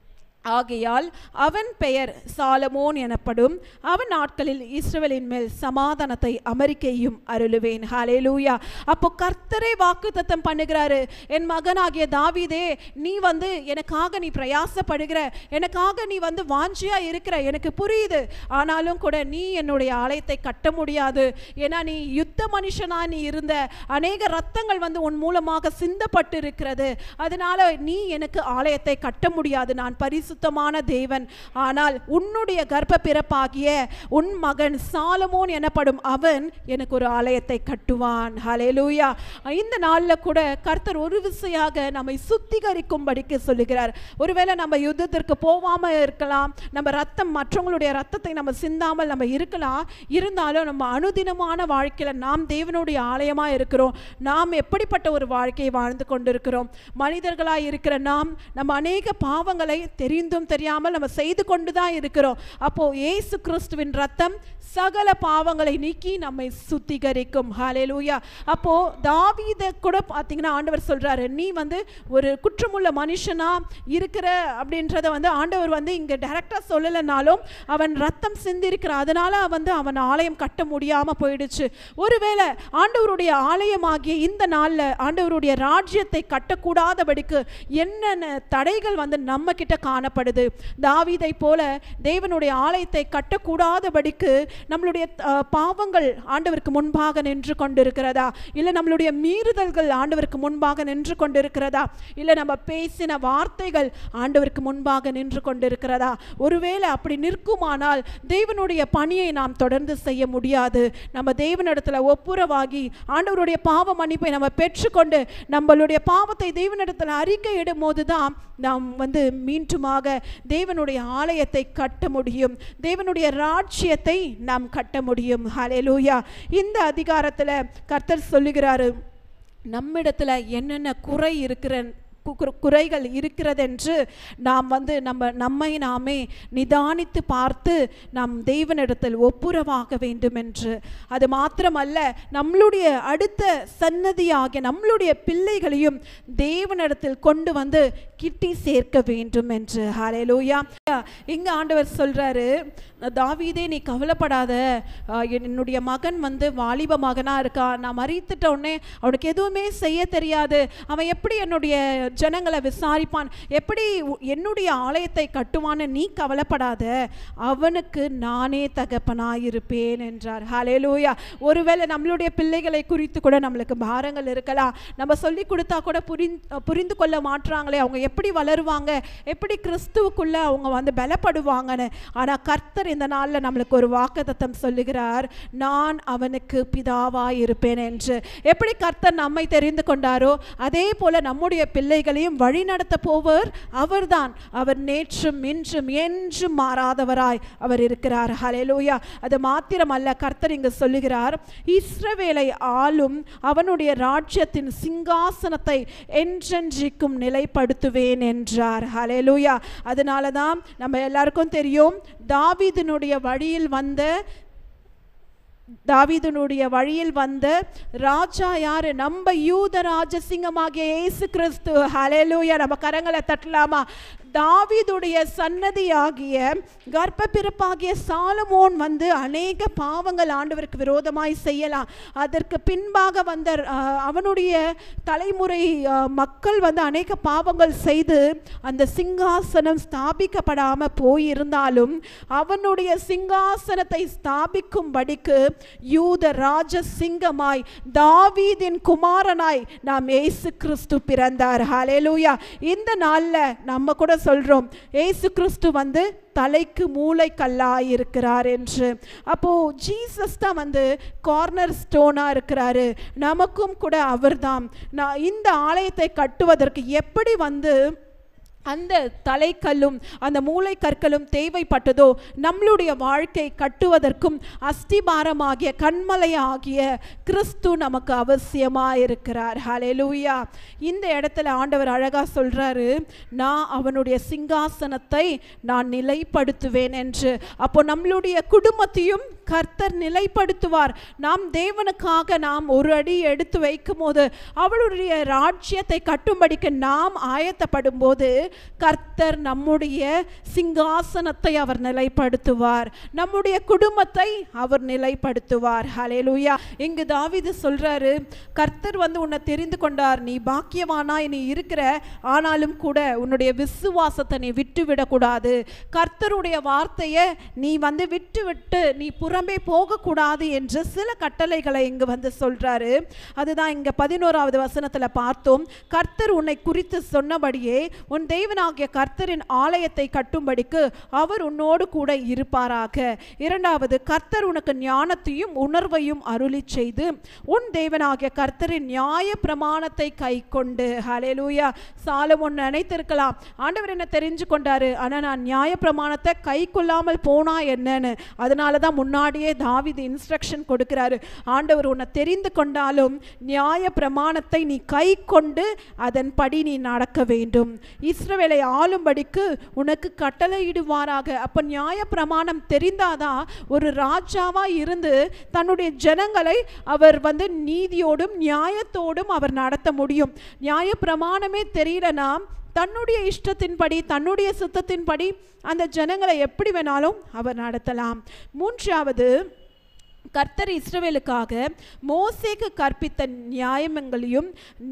ஆகையால் அவன் பெயர் சாலமோன் எனப்படும் அவன் நாட்களில் இஸ்ரவேலின் மேல் சமாதானத்தை அமெரிக்கையும் அருளுவேன் ஹalleluya அப்போ கர்த்தரே வாக்குத்தத்தம் பண்ணுகிறாரு என் மகனாகிய தாவீதே நீ வந்து எனக்காக நீ பிரயாசப்படுகிற எனக்காக நீ வந்து வாஞ்சியா இருக்கிற எனக்கு புரியுது ஆனாலும் கூட நீ என்னுடைய ஆலயத்தை கட்ட முடியாது ஏன்னா நீ யுத்த மனுஷனா நீ இருந்த அநேக ரத்தங்கள் வந்து உன் மூலமாக சிந்தப்பட்டு இருக்கிறது அதனால நீ எனக்கு ஆலயத்தை கட்ட முடியாது நான் பரிசுத்தமான தேவன் ஆனால் உன்னுடைய கர்ப்ப பிறப்பாகிய உன் மகன் சாலமோன் எனப்படும் அவன் எனக்கு ஒரு ஆலயத்தை கட்டுவான் ஹalleluya இந்த நாளில் கூட கர்த்தர் ஒரு விசையாக நம்மை சுத்திகரிக்கும்படிக்கு சொல்லுகிறார் ஒருவேளை நம்ம யுத்தத்திற்கு போகாம இருக்கலாம் நம்ம ரத்தம் மற்றவங்களுடைய ரத்தத்தை நம்ம சிந்தாமல் நம்ம இருக்கலாம் இருந்தாலும் நம்ம அனுதினமான வாழ்க்கையில நாம் தேவனுடைய ஆலயமா இருக்கிறோம் நாம் எப்படிப்பட்ட ஒரு வாழ்க்கையை வாழ்ந்து கொண்டிருக்கிறோம் மனிதர்களாய் இருக்கிற நாம் நம்ம அநேக பாவங்களை தெரிந்தும் தெரியாமல் நம்ம செய்து கொண்டு தான் இருக்கிறோம் அப்போ இயேசு கிறிஸ்துவின் ரத்தம் சகல பாவங்களை நீக்கி நம்மை சுத்திகரிக்கும் ஹalleluya அப்போ தாவீதை கூட பார்த்தீங்கன்னா ஆண்டவர் சொல்றாரு நீ வந்து ஒரு குற்றமுள்ள மனுஷனா இருக்கிற அப்படின்றத வந்து ஆண்டவர் வந்து இங்க டைரக்டா சொல்லலைனாலும் அவன் ரத்தம் சிந்திருக்கிற அதனால வந்து அவன் ஆலயம் கட்ட முடியாம போயிடுச்சு ஒருவேளை ஆண்டவருடைய ஆலயமாகிய இந்த நாள்ல ஆண்டவருடைய ராஜ்யத்தை கட்டக்கூடாதபடிக்கு என்னென்ன தடைகள் வந்து நம்ம கிட்ட காணப்படுது தாவீதை போல தேவனுடைய ஆலயத்தை கட்டக்கூடாதபடிக்கு நம்மளுடைய அஹ், பாவங்கள் ஆண்டவருக்கு முன்பாக நின்று கொண்டிருக்கிறதா இல்லை நம்மளுடைய மீறுதல்கள் ஆண்டவருக்கு முன்பாக நின்று கொண்டிருக்கிறதா இல்லை நம்ம பேசின வார்த்தைகள் ஆண்டவருக்கு முன்பாக நின்று கொண்டிருக்கிறதா ஒருவேளை அப்படி நிற்குமானால் தேவனுடைய பணியை நாம் தொடர்ந்து செய்ய முடியாது நம்ம தேவனிடத்துல ஒப்புரவாகி ஆண்டவருடைய பாவ மன்னிப்பை நம்ம பெற்றுக்கொண்டு நம்மளுடைய பாவத்தை தேவனிடத்துல அறிக்கையிடும் போது தான் நாம் வந்து மீண்டுமாக தேவனுடைய ஆலயத்தை கட்ட முடியும் தேவனுடைய ராஜ்யத்தை நாம் கட்ட முடியும் ஹalleluya இந்த அதிகாரத்துல கர்த்தர் சொல்லுகிறாரு நம்மிடத்துல என்னென்ன குறை இருக்கிற கு- கு- குறைகள் இருக்கிறதென்று நாம் வந்து நம்ம நம்மை நாமே நிதானித்து பார்த்து நாம் தேவனிடத்தில் ஒப்புரவாக வேண்டும் என்று அது மாத்திரமல்ல நம்மளுடைய அடுத்த சன்னதியாகிய நம்மளுடைய பிள்ளைகளையும் தேவனிடத்தில் கொண்டு வந்து கிட்டி சேர்க்க வேண்டும் என்று ஹalleluya இங்க ஆண்டவர் சொல்றாரு தாவீதே நீ கவலைப்படாத ஆஹ் என்னுடைய மகன் வந்து வாலிப மகனா இருக்கான் நான் மறித்துட்ட உடனே அவனுக்கு எதுவுமே செய்ய தெரியாது அவன் எப்படி என்னுடைய ஜனங்களை விசாரிப்பான் எப்படி உ- என்னுடைய ஆலயத்தை கட்டுவான்னு நீ கவலைப்படாத அவனுக்கு நானே தகப்பனாயிருப்பேன் என்றார் ஹalleluya ஒருவேளை நம்மளுடைய பிள்ளைகளை குறித்து கூட நம்மளுக்கு பாரங்கள் இருக்கலாம் நம்ம சொல்லி கொடுத்தா கூட புரிந்து புரிந்து கொள்ள மாட்றாங்களே அவங்க எப்படி வளருவாங்க எப்படி கிறிஸ்துவுக்குள்ள அவங்க வந்து பலப்படுவாங்கன்னு ஆனா கர்த்தர் இந்த நாள்ல நம்மளுக்கு ஒரு வாக்குத்தத்தம் சொல்லுகிறார் நான் அவனுக்கு பிதாவாய் இருப்பேன் என்று எப்படி கர்த்தர் நம்மை தெரிந்து கொண்டாரோ அதே போல நம்முடைய பிள்ளைகளையும் வழிநடத்த போவர் அவர்தான் அவர் நேற்றும் இன்றும் என்றும் மாறாதவராய் அவர் இருக்கிறார் ஹalleluya அது மாத்திரமல்ல கர்த்தர் இங்கு சொல்லுகிறார் இஸ்ரவேலை ஆளும் அவனுடைய ராஜ்யத்தின் சிங்காசனத்தை என்றென்றைக்கும் நிலைப்படுத்துவேன் என்றார் ஹalleluya அதனால தான் நம்ம எல்லாருக்கும் தெரியும் தாவீதினுடைய வழியில் வந்த தாவீதனுடைய வழியில் வந்த ராஜா யாரு நம்ம யூத ராஜசிங்கமாகிய இயேசு கிறிஸ்து ஹalleluya நம்ம கரங்களை தட்டலாமா தாவீதுடைய சன்னதியாகிய கர்ப்ப பிறப்பாகிய சாலமோன் வந்து அநேக பாவங்கள் ஆண்டவருக்கு விரோதமாய் செய்யலாம் அதற்கு பின்பாக வந்த அஹ், அவனுடைய தலைமுறை அஹ், மக்கள் வந்து அநேக பாவங்கள் செய்து அந்த சிங்காசனம் ஸ்தாபிக்கப்படாம போயிருந்தாலும் அவனுடைய சிங்காசனத்தை ஸ்தாபிக்கும்படிக்கு யூத ராஜ சிங்கமாய் தாவீதின் குமாரனாய் நாம் இயேசு கிறிஸ்து பிறந்தார் ஹalleluya இந்த நாள்ல நம்ம கூட சொல்றோம் இயேசு கிறிஸ்து வந்து தலைக்கு மூளைக்கல்லாய் இருக்கிறார் என்று அப்போ ஜீசஸ் தான் வந்து கார்னர் ஸ்டோனா இருக்கிறாரு நமக்கும் கூட அவர்தான் நான் இந்த ஆலயத்தை கட்டுவதற்கு எப்படி வந்து அந்த தலைக்கல்லும் அந்த மூளைக்கற்களும் தேவைப்பட்டதோ நம்மளுடைய வாழ்க்கை கட்டுவதற்கும் அஸ்திபாரமாகிய கண்மலையாகிய கிறிஸ்து நமக்கு அவசியமாக இருக்கிறார் ஹalleluya இந்த இடத்துல ஆண்டவர் அழகா சொல்றாரு நான் அவனுடைய சிங்காசனத்தை நான் நிலைப்படுத்துவேன் என்று அப்போ நம்மளுடைய குடும்பத்தையும் கர்த்தர் நிலைப்படுத்துவார் நாம் தேவனுக்காக நாம் ஒரு அடி எடுத்து வைக்கும் போது அவளுடைய ராஜ்யத்தை கட்டும்படிக்கு நாம் ஆயத்தப்படும் போது கர்த்தர் நம்முடைய சிங்காசனத்தை அவர் நிலைப்படுத்துவார் நம்முடைய குடும்பத்தை அவர் நிலைப்படுத்துவார் ஹalleluya இங்கு தாவீது சொல்றாரு கர்த்தர் வந்து உன்னை தெரிந்து கொண்டார் நீ பாக்கியவானாய் நீ இருக்கிற ஆனாலும் கூட உன்னுடைய விசுவாசத்தை நீ விட்டு விடக்கூடாது கர்த்தருடைய வார்த்தையை நீ வந்து விட்டு விட்டு நீ புறம்பே போகக்கூடாது என்று சில கட்டளைகளை இங்கு வந்து சொல்றாரு அதுதான் இங்க பதினோராவது வசனத்துல பார்த்தோம் கர்த்தர் உன்னை குறித்து சொன்னபடியே உன் தேவனாகிய கர்த்தரின் ஆலயத்தை கட்டும்படிக்கு அவர் உன்னோடு கூட இருப்பாராக இரண்டாவது கர்த்தர் உனக்கு ஞானத்தையும் உணர்வையும் அருளி செய்து உன் தேவனாகிய கர்த்தரின் நியாய பிரமாணத்தை கை கொண்டு ஹalleluya சாலமோன் நினைத்திருக்கலாம் ஆண்டவர் என்ன தெரிஞ்சு கொண்டாரு ஆனா நான் நியாய பிரமாணத்தை கை கொள்ளாமல் போனா என்னன்னு அதனால தான் முன்னாடியே தாவீது இன்ஸ்ட்ரக்ஷன் கொடுக்கிறாரு ஆண்டவர் உன்னை தெரிந்து கொண்டாலும் நியாய பிரமாணத்தை நீ கை கொண்டு அதன்படி நீ நடக்க வேண்டும் இஸ்ரவேலை ஆளும்படிக்கு உனக்கு கட்டளையிடுவாராக அப்ப நியாய பிரமாணம் தெரிந்தாதான் ஒரு ராஜாவா இருந்து தன்னுடைய ஜனங்களை அவர் வந்து நீதியோடும் நியாயத்தோடும் அவர் நடத்த முடியும் நியாய பிரமாணமே தெரியலனா தன்னுடைய இஷ்டத்தின்படி தன்னுடைய சுத்தத்தின்படி அந்த ஜனங்களை எப்படி வேணாலும் அவர் நடத்தலாம் மூன்றாவது கர்த்தர் இஸ்ரவேலுக்காக மோசேக்கு கற்பித்த நியாயங்களையும்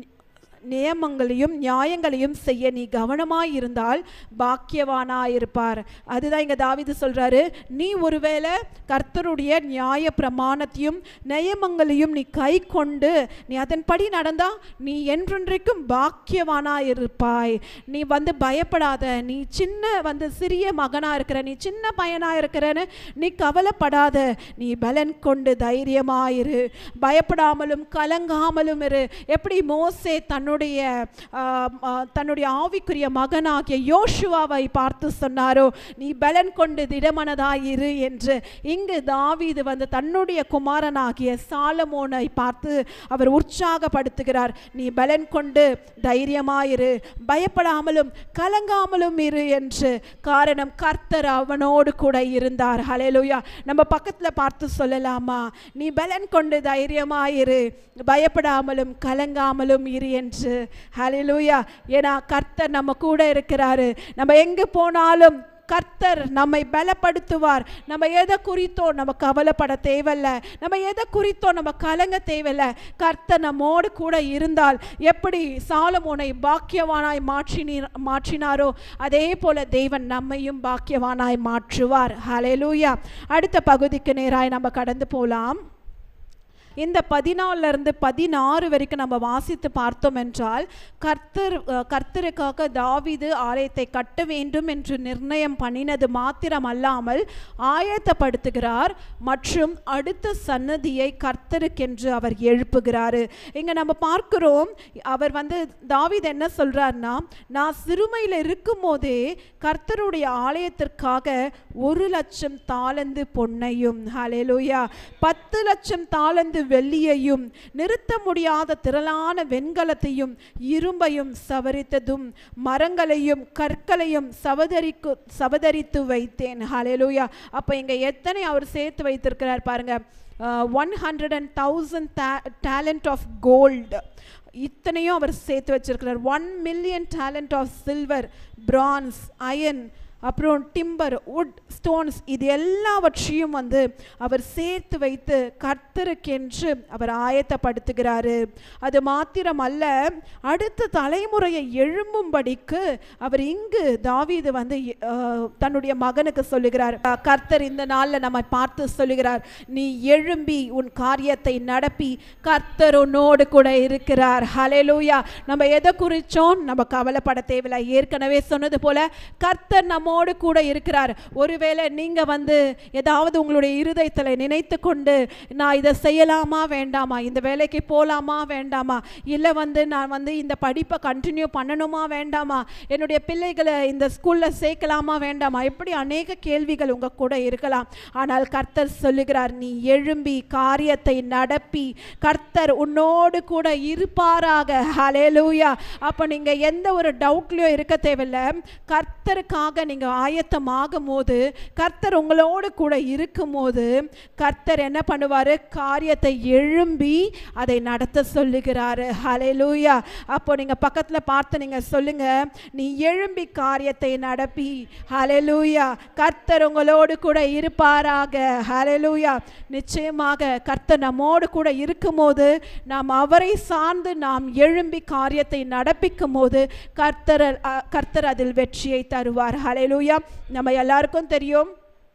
நியமங்களையும் நியாயங்களையும் செய்ய நீ கவனமாய் இருந்தால் பாக்கியவானாயிருப்பார் அதுதான் இங்க தாவீது சொல்றாரு நீ ஒருவேளை கர்த்தருடைய நியாய பிரமாணத்தையும் நியமங்களையும் நீ கை கொண்டு நீ அதன்படி நடந்தா நீ என்றென்றைக்கும் பாக்கியவானாயிருப்பாய் நீ வந்து பயப்படாத நீ சின்ன வந்து சிறிய மகனா இருக்கிற நீ சின்ன பையனா இருக்கிறன்னு நீ கவலைப்படாத நீ பலன் கொண்டு தைரியமாயிரு பயப்படாமலும் கலங்காமலும் இரு எப்படி மோசே தன்னுடைய ஆம், ஆ, தன்னுடைய ஆவிக்குரிய மகனாகிய யோசுவாவை பார்த்து சொன்னாரோ நீ பலன் கொண்டு திடமனதாயிரு என்று இங்கு தாவீது வந்து தன்னுடைய குமாரனாகிய சாலமோனை பார்த்து அவர் உற்சாகப்படுத்துகிறார் நீ பலன் கொண்டு தைரியமாயிரு பயப்படாமலும் கலங்காமலும் இரு என்று காரணம் கர்த்தர் அவனோடு கூட இருந்தார் ஹalleluya நம்ம பக்கத்துல பார்த்து சொல்லலாமா நீ பலன் கொண்டு தைரியமாயிரு பயப்படாமலும் கலங்காமலும் இரு என்று ஹalleluya ஏன்னா கர்த்தர் நம்ம கூட இருக்கிறாரு நம்ம எங்க போனாலும் கர்த்தர் நம்மை பலப்படுத்துவார் நம்ம எதை குறித்தோ நம்ம கவலைப்பட தேவையில்ல நம்ம எதை குறித்தோ நம்ம கலங்க தேவையில்ல கர்த்தர் நம்மோடு கூட இருந்தால் எப்படி சாலமோனை பாக்கியவானாய் மாற்றினி மாற்றினாரோ அதே போல தேவன் நம்மையும் பாக்கியவானாய் மாற்றுவார் ஹalleluya அடுத்த பகுதிக்கு நேராய் நம்ம கடந்து போலாம் இந்த பதினாலுல இருந்து பதினாறு வரைக்கும் நம்ம வாசித்து பார்த்தோம் என்றால் கர்த்தர் அஹ், கர்த்தருக்காக தாவீது ஆலயத்தை கட்ட வேண்டும் என்று நிர்ணயம் பண்ணினது மாத்திரம் அல்லாமல் ஆயத்தப்படுத்துகிறார் மற்றும் அடுத்த சன்னதியை கர்த்தருக்கென்று அவர் எழுப்புகிறாரு இங்க நம்ம பார்க்கிறோம் அவர் வந்து தாவீது என்ன சொல்றாருன்னா நான் சிறுமையில் இருக்கும் போதே கர்த்தருடைய ஆலயத்திற்காக ஒரு லட்சம் தாளந்து பொன்னையும் ஹalleluya பத்து லட்சம் தாளந்து வெள்ளியையும் நிறுத்த முடியாத திரளான வெண்கலத்தையும் இரும்பையும் சவரித்ததும் மரங்களையும் கற்களையும் சவதரிக்கு சவதரித்து வைத்தேன் ஹalleluya அப்போ இங்க எத்தனை அவர் சேர்த்து வைத்திருக்கிறார் பாருங்க one hundred and thousand talent of gold இத்தனையும் அவர் சேர்த்து வச்சிருக்கிறார் one million talent of silver bronze iron அப்புறம் டிம்பர் வுட் ஸ்டோன்ஸ் இது எல்லாவற்றையும் வந்து அவர் சேர்த்து வைத்து கர்த்தருக்கென்று அவர் ஆயத்தப்படுத்துகிறாரு அது மாத்திரம் அல்ல அடுத்த தலைமுறையை எழும்பும்படிக்கு அவர் இங்கு தாவீது வந்து அஹ், தன்னுடைய மகனுக்கு சொல்லுகிறார் அஹ், கர்த்தர் இந்த நாளில் நம்மை பார்த்து சொல்லுகிறார் நீ எழும்பி உன் காரியத்தை நடப்பி கர்த்தர் உன்னோடு கூட இருக்கிறார் ஹalleluya நம்ம எதை குறிச்சோம் நம்ம கவலைப்பட தேவையில்லை ஏற்கனவே சொன்னது போல கர்த்தர் நம்மோடு கூட இருக்கிறார் ஒருவேளை நீங்க வந்து ஏதாவது உங்களுடைய இருதயத்தில் நினைத்து கொண்டு நான் இதை செய்யலாமா வேண்டாமா இந்த வேலைக்கு போகலாமா வேண்டாமா இல்லை வந்து நான் வந்து இந்த படிப்பை கண்டினியூ பண்ணணுமா வேண்டாமா என்னுடைய பிள்ளைகளை இந்த ஸ்கூலில் சேர்க்கலாமா வேண்டாமா இப்படி அநேக கேள்விகள் உங்க கூட இருக்கலாம் ஆனால் கர்த்தர் சொல்லுகிறார் நீ எழும்பி காரியத்தை நடப்பி கர்த்தர் உன்னோடு கூட இருப்பாராக ஹalleluya அப்போ நீங்க எந்த ஒரு டவுட்லயும் இருக்க தேவையில்ல கர்த்தர் கர்த்தருக்காக நீங்க ஆயத்தமாகும் போது கர்த்தர் உங்களோடு கூட இருக்கும்போது கர்த்தர் என்ன பண்ணுவாரு காரியத்தை எழும்பி அதை நடத்த சொல்லுகிறாரு ஹalleluya அப்போ நீங்க பக்கத்துல பார்த்து நீங்க சொல்லுங்க நீ எழும்பி காரியத்தை நடப்பி ஹalleluya கர்த்தர் உங்களோடு கூட இருப்பாராக ஹalleluya நிச்சயமாக கர்த்தர் நம்மோடு கூட இருக்கும்போது நாம் அவரை சார்ந்து நாம் எழும்பி காரியத்தை நடப்பிக்கும் போது கர்த்தர் அ- கர்த்தர் அதில் வெற்றியை தருவார் ஹalleluya நம்ம எல்லாருக்கும் தெரியும்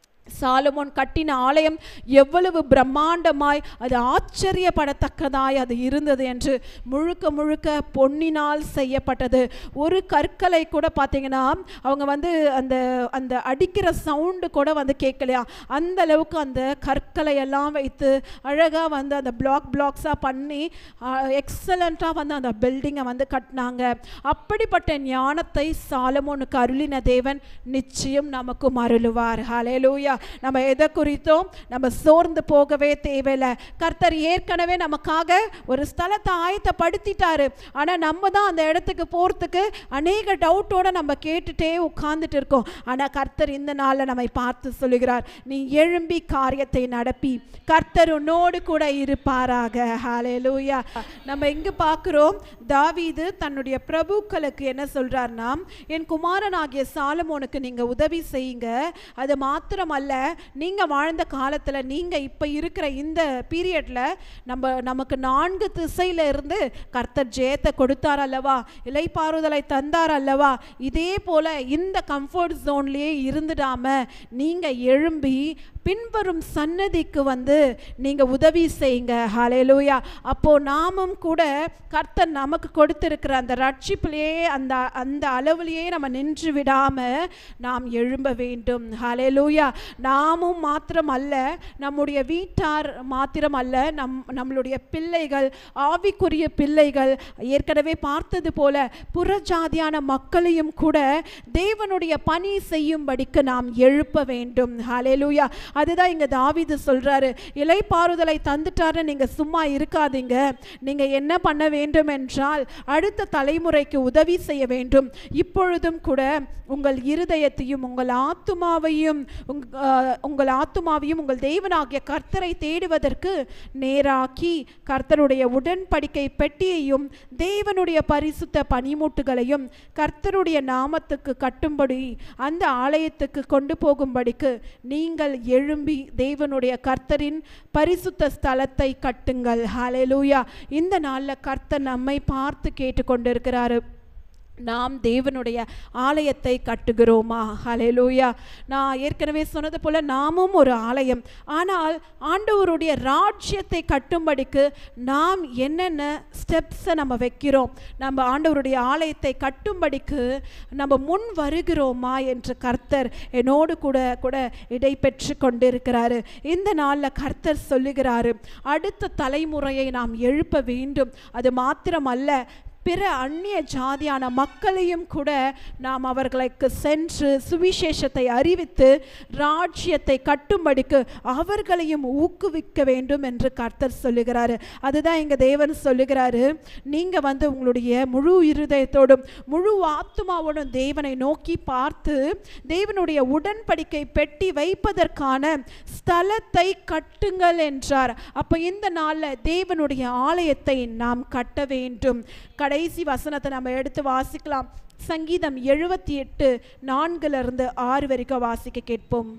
சாலமோன் கட்டின ஆலயம் எவ்வளவு பிரம்மாண்டமாய் அது ஆச்சரியப்படத்தக்கதாய் அது இருந்தது என்று முழுக்க முழுக்க பொன்னினால் செய்யப்பட்டது ஒரு கற்களை கூட பார்த்தீங்கன்னா அவங்க வந்து அந்த அந்த அடிக்கிற சவுண்டு கூட வந்து கேட்கலையா அந்த அளவுக்கு அந்த கற்களை எல்லாம் வைத்து அழகாக வந்து அந்த பிளாக் பிளாக்ஸாக பண்ணி எக்ஸலண்ட்டாக வந்து அந்த பில்டிங்கை வந்து கட்டினாங்க அப்படிப்பட்ட ஞானத்தை சாலமோனுக்கு அருளின தேவன் நிச்சயம் நமக்கும் அருளுவார் ஹalleluya நம்ம எதை குறித்தும் நம்ம சோர்ந்து போகவே தேவையில்லை கர்த்தர் ஏற்கனவே நமக்காக ஒரு ஸ்தலத்தை ஆயத்தப்படுத்திட்டாரு ஆனால் நம்ம தான் அந்த இடத்துக்கு போகிறதுக்கு அநேக டவுட்டோட நம்ம கேட்டுட்டே உட்கார்ந்துட்டு இருக்கோம் ஆனால் கர்த்தர் இந்த நாளில் நம்மை பார்த்து சொல்லுகிறார் நீ எழும்பி காரியத்தை நடப்பி கர்த்தர் உன்னோடு கூட இருப்பாராக ஹalleluya நம்ம இங்க பார்க்கிறோம் தாவீது தன்னுடைய பிரபுக்களுக்கு என்ன சொல்றார்னா என் குமாரனாகிய சாலமோனுக்கு நீங்க உதவி செய்யுங்க அது மாத்திரமல்ல நீங்க வாழ்ந்த காலத்துல நீங்க இப்ப இருக்கிற இந்த பீரியட்ல நம்ம நமக்கு நான்கு திசையில இருந்து கர்த்தர் ஜெயத்தை கொடுத்தார் அல்லவா இலைப்பாறுதலை தந்தார் அல்லவா இதே போல இந்த கம்ஃபர்ட் ஜோன்லயே இருந்துடாம நீங்க எழும்பி பின்வரும் சன்னதிக்கு வந்து நீங்க உதவி செய்யுங்க ஹalleluya அப்போ நாமும் கூட கர்த்தர் நமக்கு கொடுத்திருக்கிற அந்த ரட்சிப்பிலேயே அந்த அந்த அளவிலேயே நம்ம நின்று விடாம நாம் எழும்ப வேண்டும் ஹalleluya நாமும் மாத்திரம் அல்ல நம்முடைய வீட்டார் மாத்திரம் அல்ல நம் நம்மளுடைய பிள்ளைகள் ஆவிக்குரிய பிள்ளைகள் ஏற்கனவே பார்த்தது போல புறஜாதியான மக்களையும் கூட தேவனுடைய பணி செய்யும்படிக்கு நாம் எழுப்ப வேண்டும் ஹalleluya அதுதான் இங்க தாவீது சொல்றாரு இலைப்பாறுதலை தந்துட்டாரு நீங்க சும்மா இருக்காதீங்க நீங்க என்ன பண்ண வேண்டும் என்றால் அடுத்த தலைமுறைக்கு உதவி செய்ய வேண்டும் இப்பொழுதும் கூட உங்கள் இருதயத்தையும் உங்கள் ஆத்துமாவையும் உங்- ஆஹ், உங்கள் ஆத்துமாவையும் உங்கள் தேவனாகிய கர்த்தரை தேடுவதற்கு நேராக்கி கர்த்தருடைய உடன்படிக்கை பெட்டியையும் தேவனுடைய பரிசுத்த பனிமூட்டுகளையும் கர்த்தருடைய நாமத்துக்கு கட்டும்படி அந்த ஆலயத்துக்கு கொண்டு போகும்படிக்கு நீங்கள் எழும்பி தேவனுடைய கர்த்தரின் பரிசுத்த ஸ்தலத்தை கட்டுங்கள் ஹalleluya இந்த நாளில் கர்த்தர் நம்மை பார்த்து கேட்டுக்கொண்டிருக்கிறாரு நாம் தேவனுடைய ஆலயத்தை கட்டுகிறோமா ஹalleluya நான் ஏற்கனவே சொன்னது போல நாமும் ஒரு ஆலயம் ஆனால் ஆண்டவருடைய ராஜ்யத்தை கட்டும்படிக்கு நாம் என்னென்ன ஸ்டெப்ஸை நம்ம வைக்கிறோம் நம்ம ஆண்டவருடைய ஆலயத்தை கட்டும்படிக்கு நம்ம முன் வருகிறோமா என்று கர்த்தர் என்னோடு கூட கூட இடை பெற்று கொண்டிருக்கிறாரு இந்த நாளில் கர்த்தர் சொல்லுகிறாரு அடுத்த தலைமுறையை நாம் எழுப்ப வேண்டும் அது மாத்திரமல்ல பிற அந்நிய ஜாதியான மக்களையும் கூட நாம் அவர்களுக்கு சென்று சுவிசேஷத்தை அறிவித்து ராஜ்யத்தை கட்டும்படிக்கு அவர்களையும் ஊக்குவிக்க வேண்டும் என்று கர்த்தர் சொல்லுகிறாரு அதுதான் எங்க தேவன் சொல்லுகிறாரு நீங்க வந்து உங்களுடைய முழு இருதயத்தோடும் முழு ஆத்துமாவோடும் தேவனை நோக்கி பார்த்து தேவனுடைய உடன்படிக்கை பெட்டி வைப்பதற்கான ஸ்தலத்தை கட்டுங்கள் என்றார் அப்ப இந்த நாள்ல தேவனுடைய ஆலயத்தை நாம் கட்ட வேண்டும் கடைசி வசனத்தை நம்ம எடுத்து வாசிக்கலாம் சங்கீதம் எழுபத்தி எட்டு நான்குல இருந்து ஆறு வரைக்கும் வாசிக்க கேட்போம்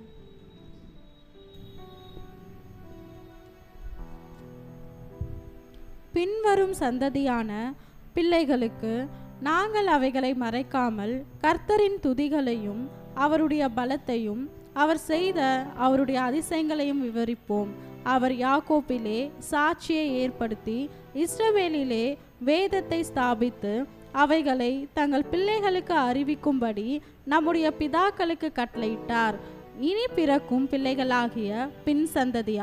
பின்வரும் சந்ததியான பிள்ளைகளுக்கு நாங்கள் அவைகளை மறைக்காமல் கர்த்தரின் துதிகளையும் அவருடைய பலத்தையும் அவர் செய்த அவருடைய அதிசயங்களையும் விவரிப்போம் அவர் யாக்கோப்பிலே சாட்சியை ஏற்படுத்தி இஸ்ரவேலிலே வேதத்தை ஸ்தாபித்து அவைகளை தங்கள் பிள்ளைகளுக்கு அறிவிக்கும்படி நம்முடைய பிதாக்களுக்கு கட்டளையிட்டார் இனி பிறக்கும் பிள்ளைகளாகிய பின் சந்ததியார்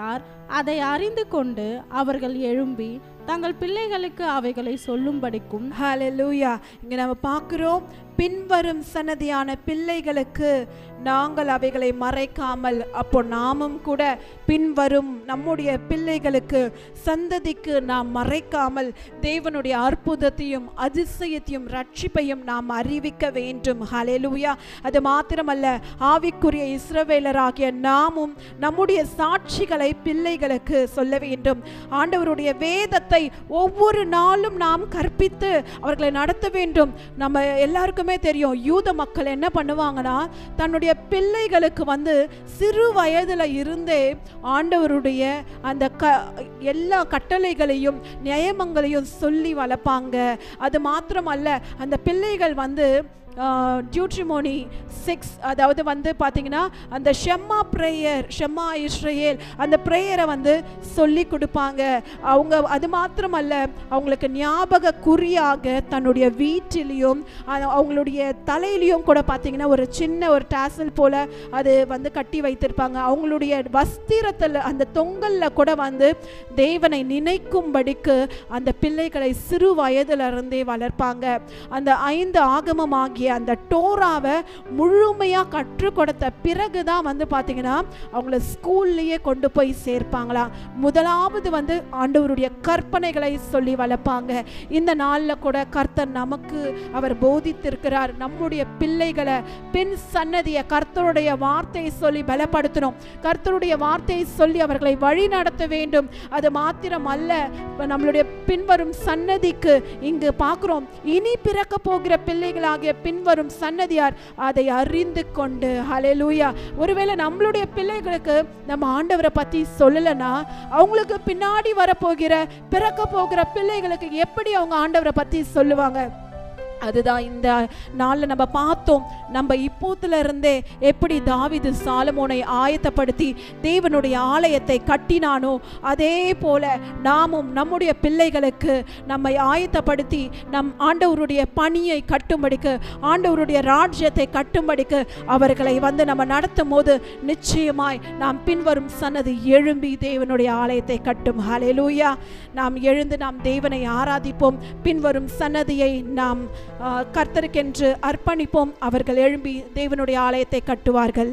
அதை அறிந்து கொண்டு அவர்கள் எழும்பி தங்கள் பிள்ளைகளுக்கு அவைகளை சொல்லும்படிக்கும் ஹalleluya இங்க நம்ம பார்க்கிறோம் பின்வரும் சன்னதியான பிள்ளைகளுக்கு நாங்கள் அவைகளை மறைக்காமல் அப்போ நாமும் கூட பின்வரும் நம்முடைய பிள்ளைகளுக்கு சந்ததிக்கு நாம் மறைக்காமல் தேவனுடைய அற்புதத்தையும் அதிசயத்தையும் ரட்சிப்பையும் நாம் அறிவிக்க வேண்டும் ஹalleluya அது மாத்திரமல்ல ஆவிக்குரிய இஸ்ரவேலராகிய நாமும் நம்முடைய சாட்சிகளை பிள்ளைகளுக்கு சொல்ல வேண்டும் ஆண்டவருடைய வேதத்தை ஒவ்வொரு நாளும் நாம் கற்பித்து அவர்களை நடத்த வேண்டும் நம்ம எல்லாருக்குமே தெரியும் யூத மக்கள் என்ன பண்ணுவாங்கன்னா தன்னுடைய பிள்ளைகளுக்கு வந்து சிறு வயதுல இருந்தே ஆண்டவருடைய அந்த க எல்லா கட்டளைகளையும் நியமங்களையும் சொல்லி வளர்ப்பாங்க அது மாத்திரமல்ல அந்த பிள்ளைகள் வந்து டியூட்ரிமோனி சிக்ஸ் அதாவது வந்து பார்த்தீங்கன்னா அந்த ஷெம்மா ப்ரேயர் ஷெம்மா இஸ்ரேல் அந்த ப்ரேயரை வந்து சொல்லி கொடுப்பாங்க அவங்க அது மாத்திரமல்ல அவங்களுக்கு ஞாபக குறியாக தன்னுடைய வீட்டிலையும் அ- அவங்களுடைய தலையிலையும் கூட பார்த்தீங்கன்னா ஒரு சின்ன ஒரு டாசல் போல அது வந்து கட்டி வைத்திருப்பாங்க அவங்களுடைய வஸ்திரத்தில் அந்த தொங்கல்ல கூட வந்து தேவனை நினைக்கும்படிக்கு அந்த பிள்ளைகளை சிறு வயதுல இருந்தே வளர்ப்பாங்க அந்த ஐந்து ஆகமமாகிய அந்த டோராவை முழுமையாக கற்றுக் கொடுத்த பிறகு தான் வந்து பார்த்தீங்கன்னா அவங்கள ஸ்கூல்லையே கொண்டு போய் சேர்ப்பாங்களாம் முதலாவது வந்து ஆண்டவருடைய கற்பனைகளை சொல்லி வளர்ப்பாங்க இந்த நாளில் கூட கர்த்தர் நமக்கு அவர் போதித்திருக்கிறார் நம்முடைய பிள்ளைகளை பின் சன்னதியை கர்த்தருடைய வார்த்தையை சொல்லி பலப்படுத்தணும் கர்த்தருடைய வார்த்தையை சொல்லி அவர்களை வழி நடத்த வேண்டும் அது மாத்திரம் அல்ல இப்ப நம்மளுடைய பின்வரும் சன்னதிக்கு இங்கு பார்க்கிறோம் இனி பிறக்க போகிற பிள்ளைகளாகிய பின்வரும் சன்னதியார் அதை அறிந்து கொண்டு ஹalleluya ஒருவேளை நம்மளுடைய பிள்ளைகளுக்கு நம்ம ஆண்டவரை பத்தி சொல்லலைன்னா அவங்களுக்கு பின்னாடி வரப்போகிற பிறக்க போகிற பிள்ளைகளுக்கு எப்படி அவங்க ஆண்டவரை பத்தி சொல்லுவாங்க அதுதான் இந்த நாளில் நம்ம பார்த்தோம் நம்ம இப்போத்துல இருந்தே எப்படி தாவீது சாலமோனை ஆயத்தப்படுத்தி தேவனுடைய ஆலயத்தை கட்டினானோ அதே போல நாமும் நம்முடைய பிள்ளைகளுக்கு நம்மை ஆயத்தப்படுத்தி நம் ஆண்டவருடைய பணியை கட்டும்படிக்கு ஆண்டவருடைய ராஜ்யத்தை கட்டும்படிக்கு அவர்களை வந்து நம்ம நடத்தும் போது நிச்சயமாய் நாம் பின்வரும் சன்னதி எழும்பி தேவனுடைய ஆலயத்தை கட்டும் ஹalleluya நாம் எழுந்து நாம் தேவனை ஆராதிப்போம் பின்வரும் சன்னதியை நாம் ஆ, கர்த்தருக்கென்று அர்ப்பணிப்போம் அவர்கள் எழும்பி தேவனுடைய ஆலயத்தை கட்டுவார்கள்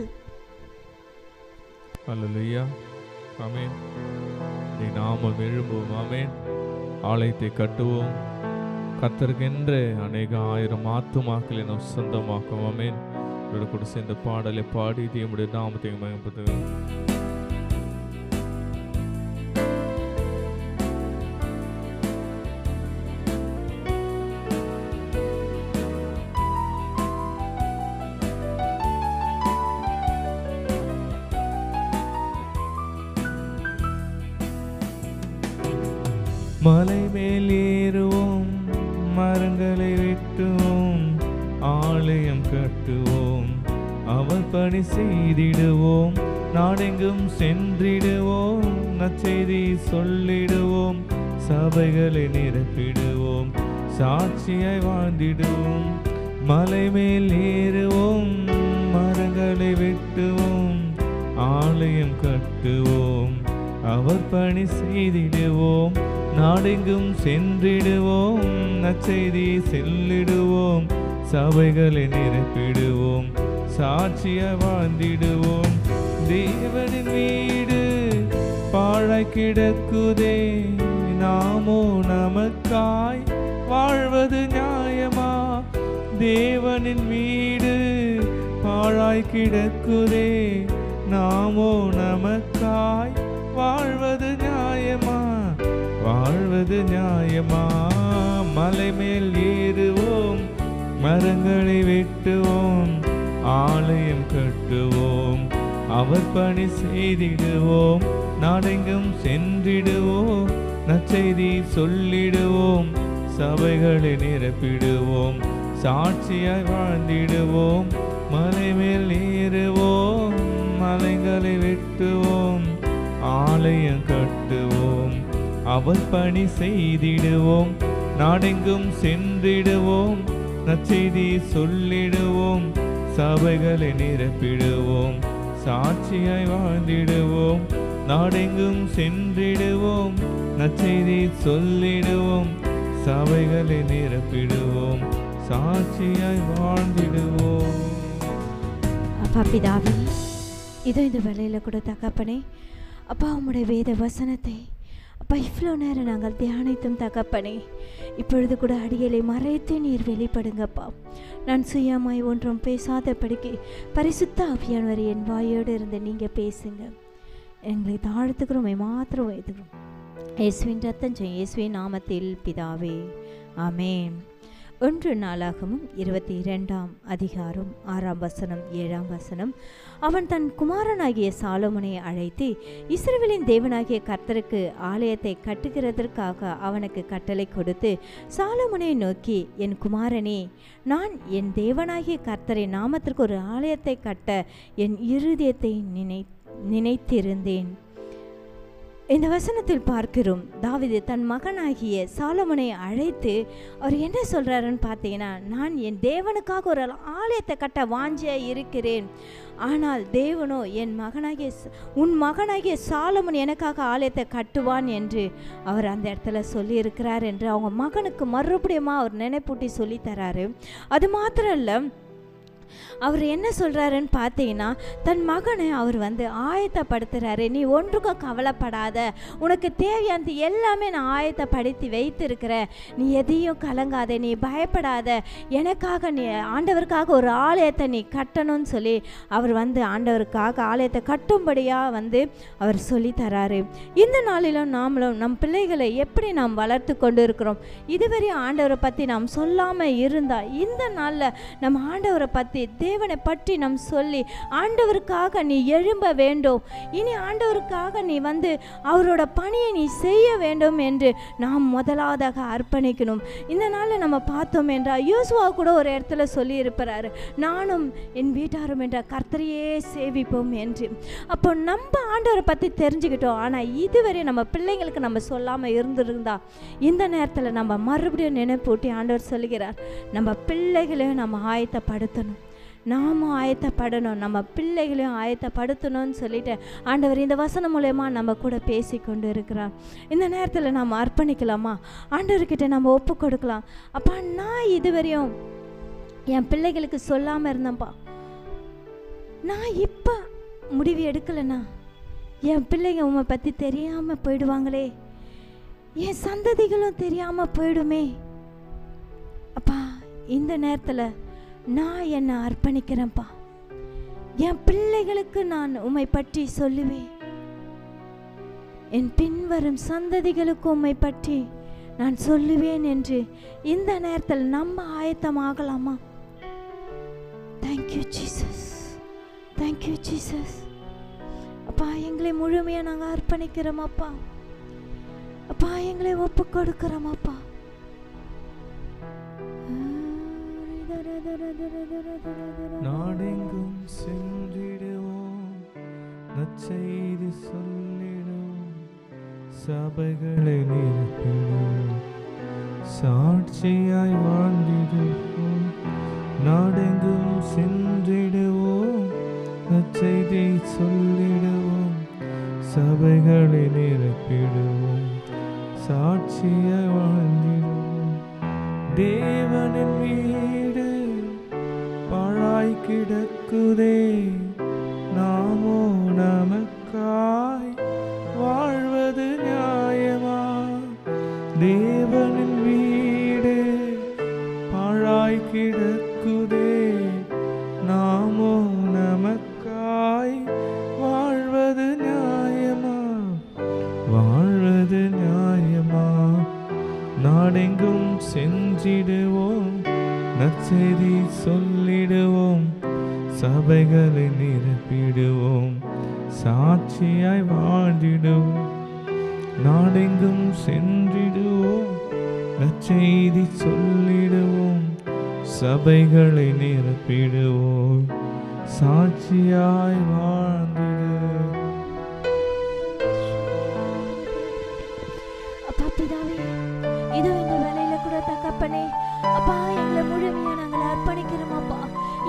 அல்லேலூயா ஆமென் நீ நாமம் எழும்புவோம் ஆமென் ஆலயத்தை கட்டுவோம் கத்தருக்கென்று அநேக ஆயிரம் ஆத்துமாக்களை நாம் சொந்தமாக்கும் ஆமென் இவரோட கூட சேர்ந்த பாடலை பாடி தேவனுடைய நாமத்தை மயப்படுத்துகிறோம் மலை மேல் ஏறுவோம் மரங்களை வெட்டுவோம் ஆலயம் கட்டுவோம் அவர் பணி செய்திடுவோம் நாடெங்கும் சென்றிடுவோம் நற்செய்தி சொல்லிடுவோம் சபைகளை நிரப்பிடுவோம் சாட்சியாய் வாழ்ந்திடுவோம் மலை மேல் ஏறுவோம் மரங்களை வெட்டுவோம் ஆலயம் கட்டுவோம் அவர் பணி செய்திடுவோம் நாடெங்கும் சென்றிடுவோம் நற்செய்தி செல்லிடுவோம் சபைகளை நிரப்பிடுவோம் சாட்சிய வாழ்ந்திடுவோம் தேவனின் வீடு பாழாய் கிடக்குதே நாமோ நமக்காய் வாழ்வது நியாயமா தேவனின் வீடு பாழாய் கிடக்குதே நாமோ நமக்காய் வாழ்வது நியாயமா வாழ்வது நியாயமா மலை மேல் ஏறுவோம் மரங்களை வெட்டுவோம் ஆலயம் கட்டுவோம் அவர் பணி செய்திடுவோம் நாடெங்கும் சென்றிடுவோம் நற்செய்தி சொல்லிடுவோம் சபைகளை நிரப்பிடுவோம் சாட்சியாய் வாழ்ந்திடுவோம் மலை மேல் ஏறுவோம் மலைகளை வெட்டுவோம் ஆலயம் கட்டுவோம் அவர் பணி செய்திடுவோம் நாடெங்கும் சென்றிடுவோம் நற்செய்தி சொல்லிடுவோம் சபைகளை நிரப்பிடுவோம் சாட்சியாய் வாழ்ந்திடுவோம் நாடெங்கும் சென்றிடுவோம் நற்செய்தி சொல்லிடுவோம் சபைகளை நிரப்பிடுவோம் சாட்சியாய் வாழ்ந்திடுவோம் அப்பா பிதாவே இதோ இந்த வேலையில் கூட தகப்பனே அப்பா உம்முடைய வேத வசனத்தை அப்பா இவ்வளோ நேரம் நாங்கள் தியானித்தும் தகப்பனே இப்பொழுது கூட அடியலை மறைத்து நீர் வெளிப்படுங்கப்பா நான் சுயமாய் ஒன்றும் பேசாதபடிக்கு பரிசுத்த ஆவியானவர் என் வாயோடு இருந்து நீங்கள் பேசுங்க எங்களை தாழ்த்துக்கிறோம் மாத்திரம் வைத்துக்கிறோம் இயேசுவின் ரத்தம் செய்யும் இயேசுவின் நாமத்தில் பிதாவே ஆமென் ஒன்று நாளாகமும் இருபத்தி இரண்டாம் அதிகாரம் ஆறாம் வசனம் ஏழாம் வசனம் அவன் தன் குமாரனாகிய சாலோமனை அழைத்து இஸ்ரவேலின் தேவனாகிய கர்த்தருக்கு ஆலயத்தை கட்டுகிறதற்காக அவனுக்கு கட்டளை கொடுத்து சாலோமனை நோக்கி என் குமாரனே நான் என் தேவனாகிய கர்த்தரின் நாமத்திற்கு ஒரு ஆலயத்தை கட்ட என் இருதயத்தை நினை நினைத்திருந்தேன் இந்த வசனத்தில் பார்க்கிறோம் தாவீது தன் மகனாகிய சாலமனை அழைத்து அவர் என்ன சொல்றாருன்னு பார்த்தீங்கன்னா நான் என் தேவனுக்காக ஒரு ஆலயத்தை கட்ட வாஞ்சியா இருக்கிறேன் ஆனால் தேவனோ என் மகனாகிய ச- உன் மகனாகிய சாலமன் எனக்காக ஆலயத்தை கட்டுவான் என்று அவர் அந்த இடத்துல சொல்லியிருக்கிறார் என்று அவங்க மகனுக்கு மறுபடியும் அவர் நினைப்பூட்டி சொல்லித் தராரு அது மாத்திரம் இல்லை அவர் என்ன சொல்கிறாருன்னு பார்த்தீங்கன்னா தன் மகனை அவர் வந்து ஆயத்தப்படுத்துகிறாரு நீ ஒன்றுக்கும் கவலைப்படாத உனக்கு தேவையானது எல்லாமே நான் ஆயத்தப்படுத்தி வைத்திருக்கிறேன் நீ எதையும் கலங்காத நீ பயப்படாத எனக்காக நீ ஆண்டவருக்காக ஒரு ஆலயத்தை நீ கட்டணும்னு சொல்லி அவர் வந்து ஆண்டவருக்காக ஆலயத்தை கட்டும்படியாக வந்து அவர் சொல்லி தராரு இந்த நாளிலும் நாமளும் நம் பிள்ளைகளை எப்படி நாம் வளர்த்து கொண்டு இருக்கிறோம் இதுவரை ஆண்டவரை பற்றி நாம் சொல்லாமல் இருந்தால் இந்த நாளில் நம்ம ஆண்டவரை பற்றி தேவனை பற்றி நாம் சொல்லி ஆண்டவருக்காக நீ எழும்ப வேண்டும் இனி ஆண்டவருக்காக நீ வந்து அவரோட பணியை நீ செய்ய வேண்டும் என்று நாம் முதலாவதாக அர்ப்பணிக்கணும் இந்த நாளில் நம்ம பார்த்தோம் என்றால் யோசுவா கூட ஒரு இடத்துல சொல்லி இருப்பாரு நானும் என் வீட்டாரும் என்ற கர்த்தரையே சேவிப்போம் என்று அப்போ நம்ம ஆண்டவரை பற்றி தெரிஞ்சுக்கிட்டோம் ஆனால் இதுவரை நம்ம பிள்ளைங்களுக்கு நம்ம சொல்லாமல் இருந்திருந்தா இந்த நேரத்தில் நம்ம மறுபடியும் நினைப்பூட்டி ஆண்டவர் சொல்லுகிறார் நம்ம பிள்ளைகளையும் நம்ம ஆயத்தப்படுத்தணும் நாமும் ஆயத்தப்படணும் நம்ம பிள்ளைகளையும் ஆயத்தப்படுத்தணும்னு சொல்லிட்டு ஆண்டவர் இந்த வசனம் மூலயமா நம்ம கூட பேசி கொண்டு இருக்கிறார் இந்த நேரத்தில் நம்ம அர்ப்பணிக்கலாமா ஆண்டவர்கிட்ட நம்ம ஒப்பு கொடுக்கலாம் அப்பா நான் இதுவரையும் என் பிள்ளைகளுக்கு சொல்லாமல் இருந்தேன்ப்பா நான் இப்போ முடிவு எடுக்கலைண்ணா என் பிள்ளைங்க உம்மை பற்றி தெரியாமல் போயிடுவாங்களே என் சந்ததிகளும் தெரியாமல் போயிடுமே அப்பா இந்த நேரத்தில் நான் என்னை அர்ப்பணிக்கிறேன்ப்பா என் பிள்ளைகளுக்கு நான் உம்மை பற்றி சொல்லுவேன் என் பின்வரும் சந்ததிகளுக்கு உம்மை பற்றி நான் சொல்லுவேன் என்று இந்த நேரத்தில் நம்ம ஆயத்தமாகலாமா தேங்க்யூ ஜீசஸ் தேங்க்யூ ஜீசஸ் அப்பா எங்களை முழுமையாக நாங்கள் அர்ப்பணிக்கிறோம் அப்பா அப்பா எங்களை ஒப்பு கொடுக்கிறோம் அப்பா நாடெங்கும் சென்றிடுவோம் நற்செய்தி சொல்லிடுவோம் சபைகளை நிரப்பிடுவோம் சாட்சியாய் வாழ்ந்திடுவோம் நாடெங்கும் சென்றிடுவோம் நற்செய்தி சொல்லிடுவோம் சபைகளை நிரப்பிடுவோம் சாட்சியாய் வாழ்ந்திடுவோம் தேவனின் வீடு பாழாய் கிடக்குதே நாமோ நமக்காய் வாழ்வது நியாயமா தேவனின் வீடு பாழாய் கிடக்குதே நாமோ நமக்காய் வாழ்வது நியாயமா வாழ்வது நியாயமா நாடெங்கும் சென்றிடுவோம் நற்செய்தி சொல்லிடுவோம் சபைகளை நிரப்பிடுவோம் சாட்சியாய் வாழ்ந்திடுவோம் நாடெங்கும் சென்றிடுவோம் நற்செய்தி சொல்லிடுவோம் சபைகளை நிரப்பிடுவோம் சாட்சியாய் வாழ்ந்திடுவோம் அப்பா பிதாவே இதோ இந்த வேலையில கூட தகப்பனே அப்பா எங்களை முழுமையா நாங்கள் அர்ப்பணிக்கிறோம் அப்பா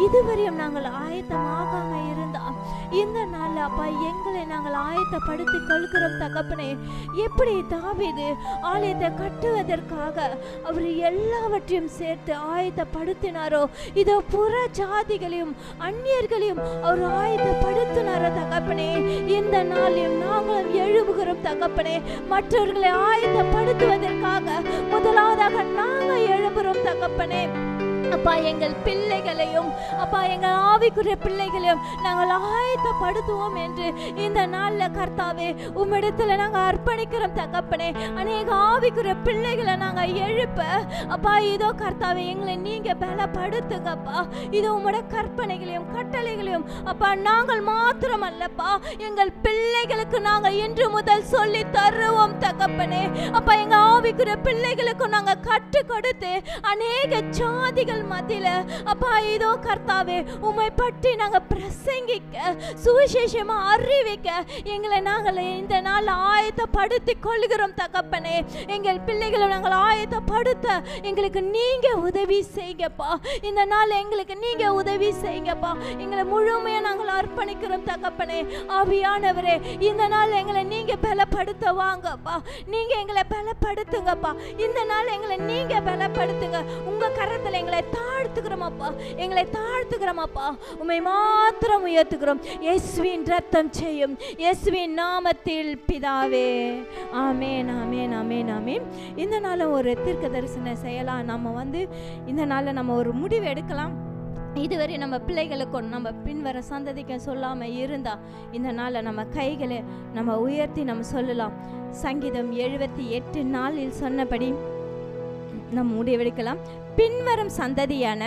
இதுவரையும் நாங்கள் ஆயத்தமாகாம இருந்தா இந்த நாள்ல அப்பா எங்களை நாங்கள் ஆயத்தப்படுத்தி கொள்கிறோம் தகப்பனே எப்படி தாவீது ஆலயத்தை கட்டுவதற்காக அவர் எல்லாவற்றையும் சேர்த்து ஆயத்தப்படுத்தினாரோ இதோ புற ஜாதிகளையும் அந்நியர்களையும் அவர் ஆயத்தப்படுத்தினாரோ தகப்பனே இந்த நாளிலும் நாங்களும் எழுப்புகிறோம் தகப்பனே மற்றவர்களை ஆயத்தப்படுத்துவதற்காக முதலாவதாக நாங்கள் எழுப்புகிறோம் தகப்பனே அப்பா எங்கள் பிள்ளைகளையும் அப்பா எங்கள் ஆவிக்குரிய பிள்ளைகளையும் நாங்கள் ஆயத்தப்படுத்துவோம் என்று இந்த நாள்ல கர்த்தாவே உம்மிடத்துல நாங்க அர்ப்பணிக்கிறோம் தகப்பனே அநேக ஆவிக்குரிய பிள்ளைகளை நாங்க எழுப்ப அப்பா இதோ கர்த்தாவே எங்களை நீங்க பலப்படுத்துங்கப்பா இது உம்மோட கற்பனைகளையும் கட்டளைகளையும் அப்பா நாங்கள் மாத்திரம் அல்லப்பா எங்கள் பிள்ளைகளுக்கு நாங்க இன்று முதல் சொல்லி தருவோம் தகப்பனே அப்பா எங்க ஆவிக்குரிய பிள்ளைகளுக்கும் நாங்க கற்றுக் கொடுத்து அநேக ஜாதிகள் மத்தியில அப்பா இதோ கர்த்தாவே உம்மை பற்றி நாங்க பிரசங்கிக்க சுவிசேஷமா அறிவிக்க எங்களை நாங்கள் இந்த நாள் ஆயத்தப்படுத்திக் கொள்கிறோம் தகப்பனே எங்கள் பிள்ளைகளை நாங்கள் ஆயத்தப்படுத்த எங்களுக்கு நீங்க உதவி செய்யுங்கப்பா இந்த நாள் எங்களுக்கு நீங்க உதவி செய்யுங்கப்பா எங்களை முழுமையா நாங்கள் அர்ப்பணிக்கிறோம் தகப்பனே ஆவியானவரே இந்த நாள் எங்களை நீங்க பலப்படுத்த வாங்கப்பா நீங்க எங்களை பலப்படுத்துங்கப்பா இந்த நாள் எங்களை நீங்க பலப்படுத்துங்க உங்க கரத்துல எங்களை தாழ்த்துக்கிறோமப்பா எங்களை தாழ்த்துக்கிறோமப்பா உண்மை மாத்திரம் உயர்த்துகிறோம் இயேசுவின் ரத்தம் செய்யும் இயேசுவின் நாமத்தில் பிதாவே ஆமேன் ஆமேன் ஆமேன் ஆமேன் இந்த நாளும் ஒரு தீர்க்க தரிசன செயலா நம்ம வந்து இந்த நாளில் நம்ம ஒரு முடிவு எடுக்கலாம் இதுவரை நம்ம பிள்ளைகளுக்கும் நம்ம பின்வர சந்ததிக்கும் சொல்லாம இருந்தா இந்த நாளில் நம்ம கைகளை நம்ம உயர்த்தி நம்ம சொல்லலாம் சங்கீதம் எழுபத்தி எட்டு நாளில் சொன்னபடி நம்ம முடிவெடுக்கலாம் பின்வரும் சந்ததியான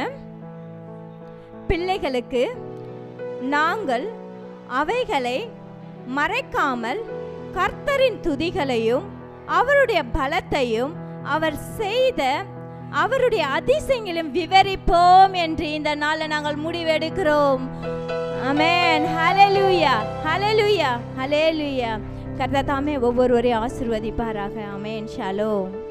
பிள்ளைகளுக்கு நாங்கள் அவைகளை மறைக்காமல் கர்த்தரின் துதிகளையும் அவருடைய பலத்தையும் அவர் செய்த அவருடைய அதிசயங்களையும் விவரிப்போம் என்று இந்த நாளில் நாங்கள் முடிவெடுக்கிறோம் அமேன் ஹalleluya ஹalleluya ஹalleluya கர்த்தர் தாமே ஒவ்வொருவரையும் ஆசிர்வதிப்பாராக அமேன் ஷாலோம்